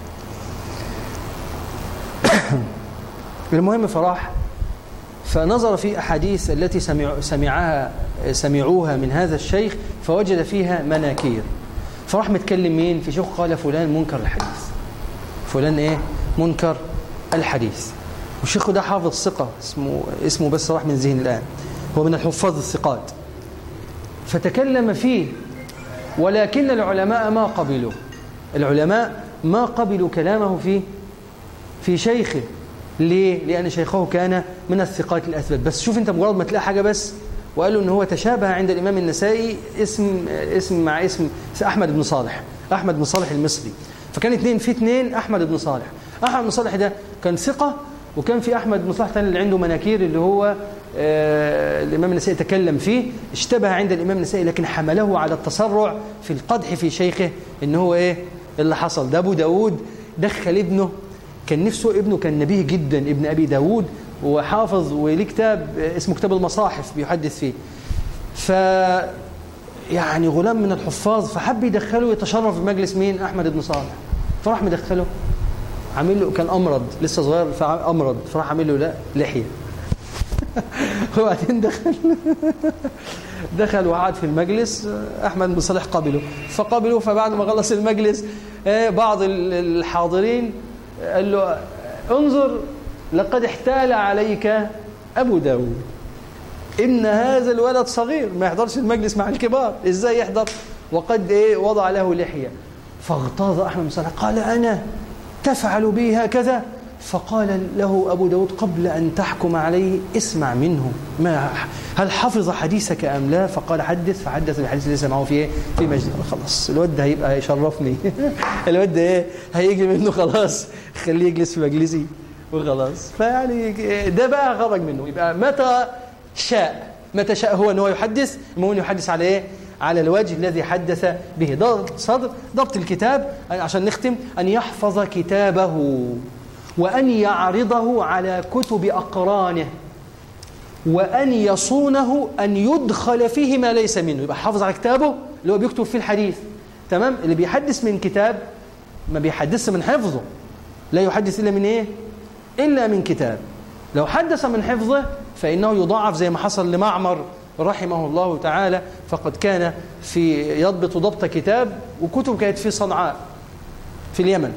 المهم فراح فنظر في أحاديث التي سمعها سمعوها من هذا الشيخ فوجد فيها مناكير فراح متكلم مين في شيخ قال فلان منكر الحديث فلان ايه منكر الحديث والشيخ ده حافظ ثقة اسمه اسمه بس راح من ذهن الآن هو من الحفاظ الثقات فتكلم فيه ولكن العلماء ما قبلوا العلماء ما قبلوا كلامه في في شيخه ليه؟ لأن شيخه كان من الثقات الأثبت بس شوف أنت مجرد ما تلاقي حاجة بس وقالوا أن هو تشابه عند الإمام النسائي اسم اسم مع اسم أحمد بن صالح أحمد بن صالح المصري فكان اثنين في اثنين أحمد بن صالح أحمد بن صالح ده كان ثقة وكان في أحمد بن صالح اللي عنده مناكير اللي هو آه الإمام النسائي تكلم فيه اشتبه عند الإمام النسائي لكن حمله على التسرع في القدح في شيخه إن هو إيه اللي حصل ده أبو داود دخل ابنه كان نفسه ابنه كان نبيه جدا ابن أبي داود وحافظ وليه كتاب اسمه كتاب المصاحف بيحدث فيه ف يعني غلام من الحفاظ فحب يدخله يتشرف بمجلس مين أحمد بن صالح فراح مدخله عامل له كان أمرض لسه صغير فأمرض فراح عامل له لا لحية وبعدين دخل دخل وقعد في المجلس أحمد بن صالح قبله فقبله فبعد ما خلص المجلس آه، بعض الحاضرين قال له انظر لقد احتال عليك أبو داود إن هذا الولد صغير ما يحضرش المجلس مع الكبار إزاي يحضر وقد إيه وضع له لحية فاغتاظ أحمد بن صالح قال أنا تفعل بي هكذا فقال له أبو داود قبل أن تحكم عليه اسمع منه ما هل حفظ حديثك أم لا فقال حدث فحدث الحديث اللي سمعه في إيه؟ في مجلس خلاص الواد ده هيبقى يشرفني الواد ده إيه هيجي منه خلاص خليه يجلس في مجلسي وخلاص فيعني ده بقى خرج منه يبقى متى شاء متى شاء هو أنه يحدث المهم يحدث على إيه على الوجه الذي حدث به ضبط صدر ضبط الكتاب عشان نختم أن يحفظ كتابه وأن يعرضه على كتب أقرانه وأن يصونه أن يدخل فيه ما ليس منه يبقى حافظ على كتابه اللي هو بيكتب فيه الحديث تمام اللي بيحدث من كتاب ما بيحدث من حفظه لا يحدث إلا من إيه إلا من كتاب لو حدث من حفظه فإنه يضاعف زي ما حصل لمعمر رحمه الله تعالى فقد كان في يضبط ضبط كتاب وكتب كانت في صنعاء في اليمن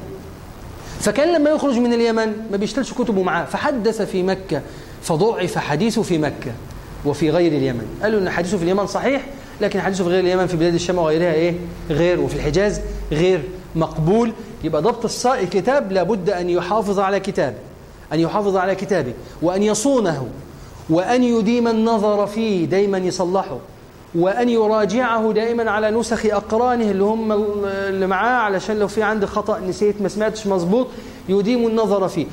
فكان لما يخرج من اليمن ما بيشتلش كتبه معاه فحدث في مكة فضعف حديثه في مكة وفي غير اليمن قالوا ان حديثه في اليمن صحيح لكن حديثه في غير اليمن في بلاد الشام وغيرها ايه غير وفي الحجاز غير مقبول يبقى ضبط الكتاب لابد أن يحافظ على كتابه أن يحافظ على كتابه وأن يصونه وأن يديم النظر فيه دايما يصلحه وأن يراجعه دائما على نسخ أقرانه اللي هم اللي معاه علشان لو في عندي خطأ نسيت ما سمعتش مظبوط يديم النظر فيه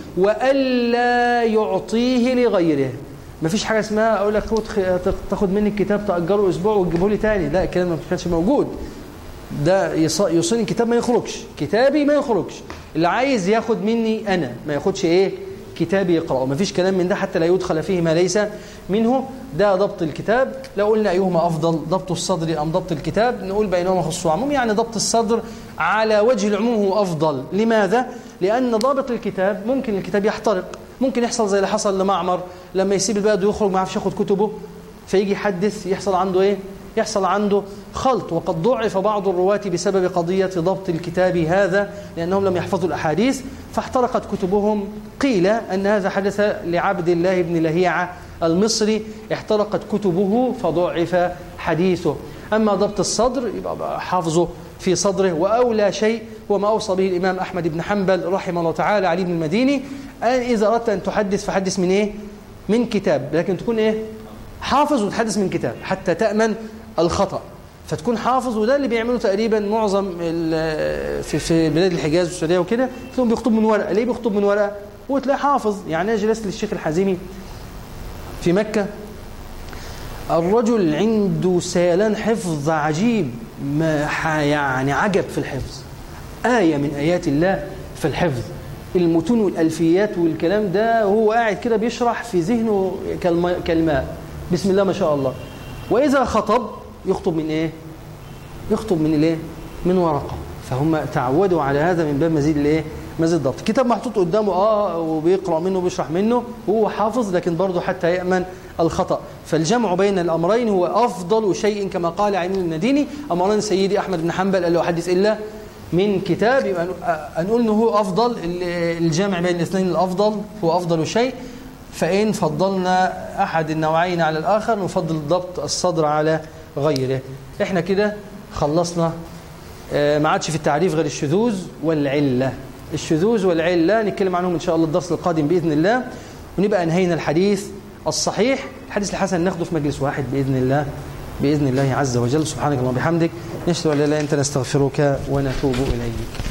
وألا يعطيه لغيره ما فيش حاجة اسمها أقول لك تاخد مني الكتاب تأجره أسبوع وتجيبه لي تاني لا الكلام ما كانش موجود ده يوصيني الكتاب ما يخرجش كتابي ما يخرجش اللي عايز ياخد مني أنا ما ياخدش إيه كتابي يقرأه ما فيش كلام من ده حتى لا يدخل فيه ما ليس منه ده ضبط الكتاب لو قلنا أيهما أفضل ضبط الصدر أم ضبط الكتاب نقول بينهما خصوص عموم يعني ضبط الصدر على وجه العموم هو أفضل لماذا؟ لأن ضابط الكتاب ممكن الكتاب يحترق ممكن يحصل زي اللي حصل لمعمر لما يسيب البلد ويخرج ما يعرفش ياخد كتبه فيجي يحدث يحصل عنده ايه يحصل عنده خلط وقد ضعف بعض الرواة بسبب قضية ضبط الكتاب هذا لأنهم لم يحفظوا الأحاديث فاحترقت كتبهم قيل أن هذا حدث لعبد الله بن لهيعة المصري احترقت كتبه فضعف حديثه أما ضبط الصدر يبقى حافظه في صدره وأولى شيء وما أوصى به الإمام أحمد بن حنبل رحمه الله تعالى علي بن المديني إذا أردت أن تحدث فحدث من إيه؟ من كتاب لكن تكون إيه؟ حافظ وتحدث من كتاب حتى تأمن الخطأ فتكون حافظ وده اللي بيعمله تقريبا معظم في في بلاد الحجاز والسعوديه وكده تلاقيهم بيخطب من ورقه ليه بيخطب من ورقه وتلاقي حافظ يعني انا جلست للشيخ الحزيمي في مكه الرجل عنده سيلان حفظ عجيب ما يعني عجب في الحفظ آية من آيات الله في الحفظ المتون والألفيات والكلام ده وهو قاعد كده بيشرح في ذهنه كالماء بسم الله ما شاء الله وإذا خطب يخطب من إيه؟ يخطب من الإيه؟ من ورقة فهم تعودوا على هذا من باب مزيد الإيه؟ مزيد الضبط كتاب محطوط قدامه آه وبيقرأ منه وبيشرح منه وهو حافظ لكن برضه حتى يأمن الخطأ فالجمع بين الأمرين هو أفضل شيء كما قال عين المديني أمرنا سيدي أحمد بن حنبل قال له حدث إلا من كتاب يبقى نقول أنه هو أفضل الجمع بين الاثنين الأفضل هو أفضل شيء فإن فضلنا أحد النوعين على الآخر نفضل ضبط الصدر على غيره إحنا كده خلصنا ما عادش في التعريف غير الشذوذ والعلة الشذوذ والعلة نتكلم عنهم إن شاء الله الدرس القادم بإذن الله ونبقى انهينا الحديث الصحيح الحديث الحسن ناخده في مجلس واحد بإذن الله بإذن الله عز وجل سبحانك اللهم وبحمدك نشهد أن لا إله إلا أنت نستغفرك ونتوب إليك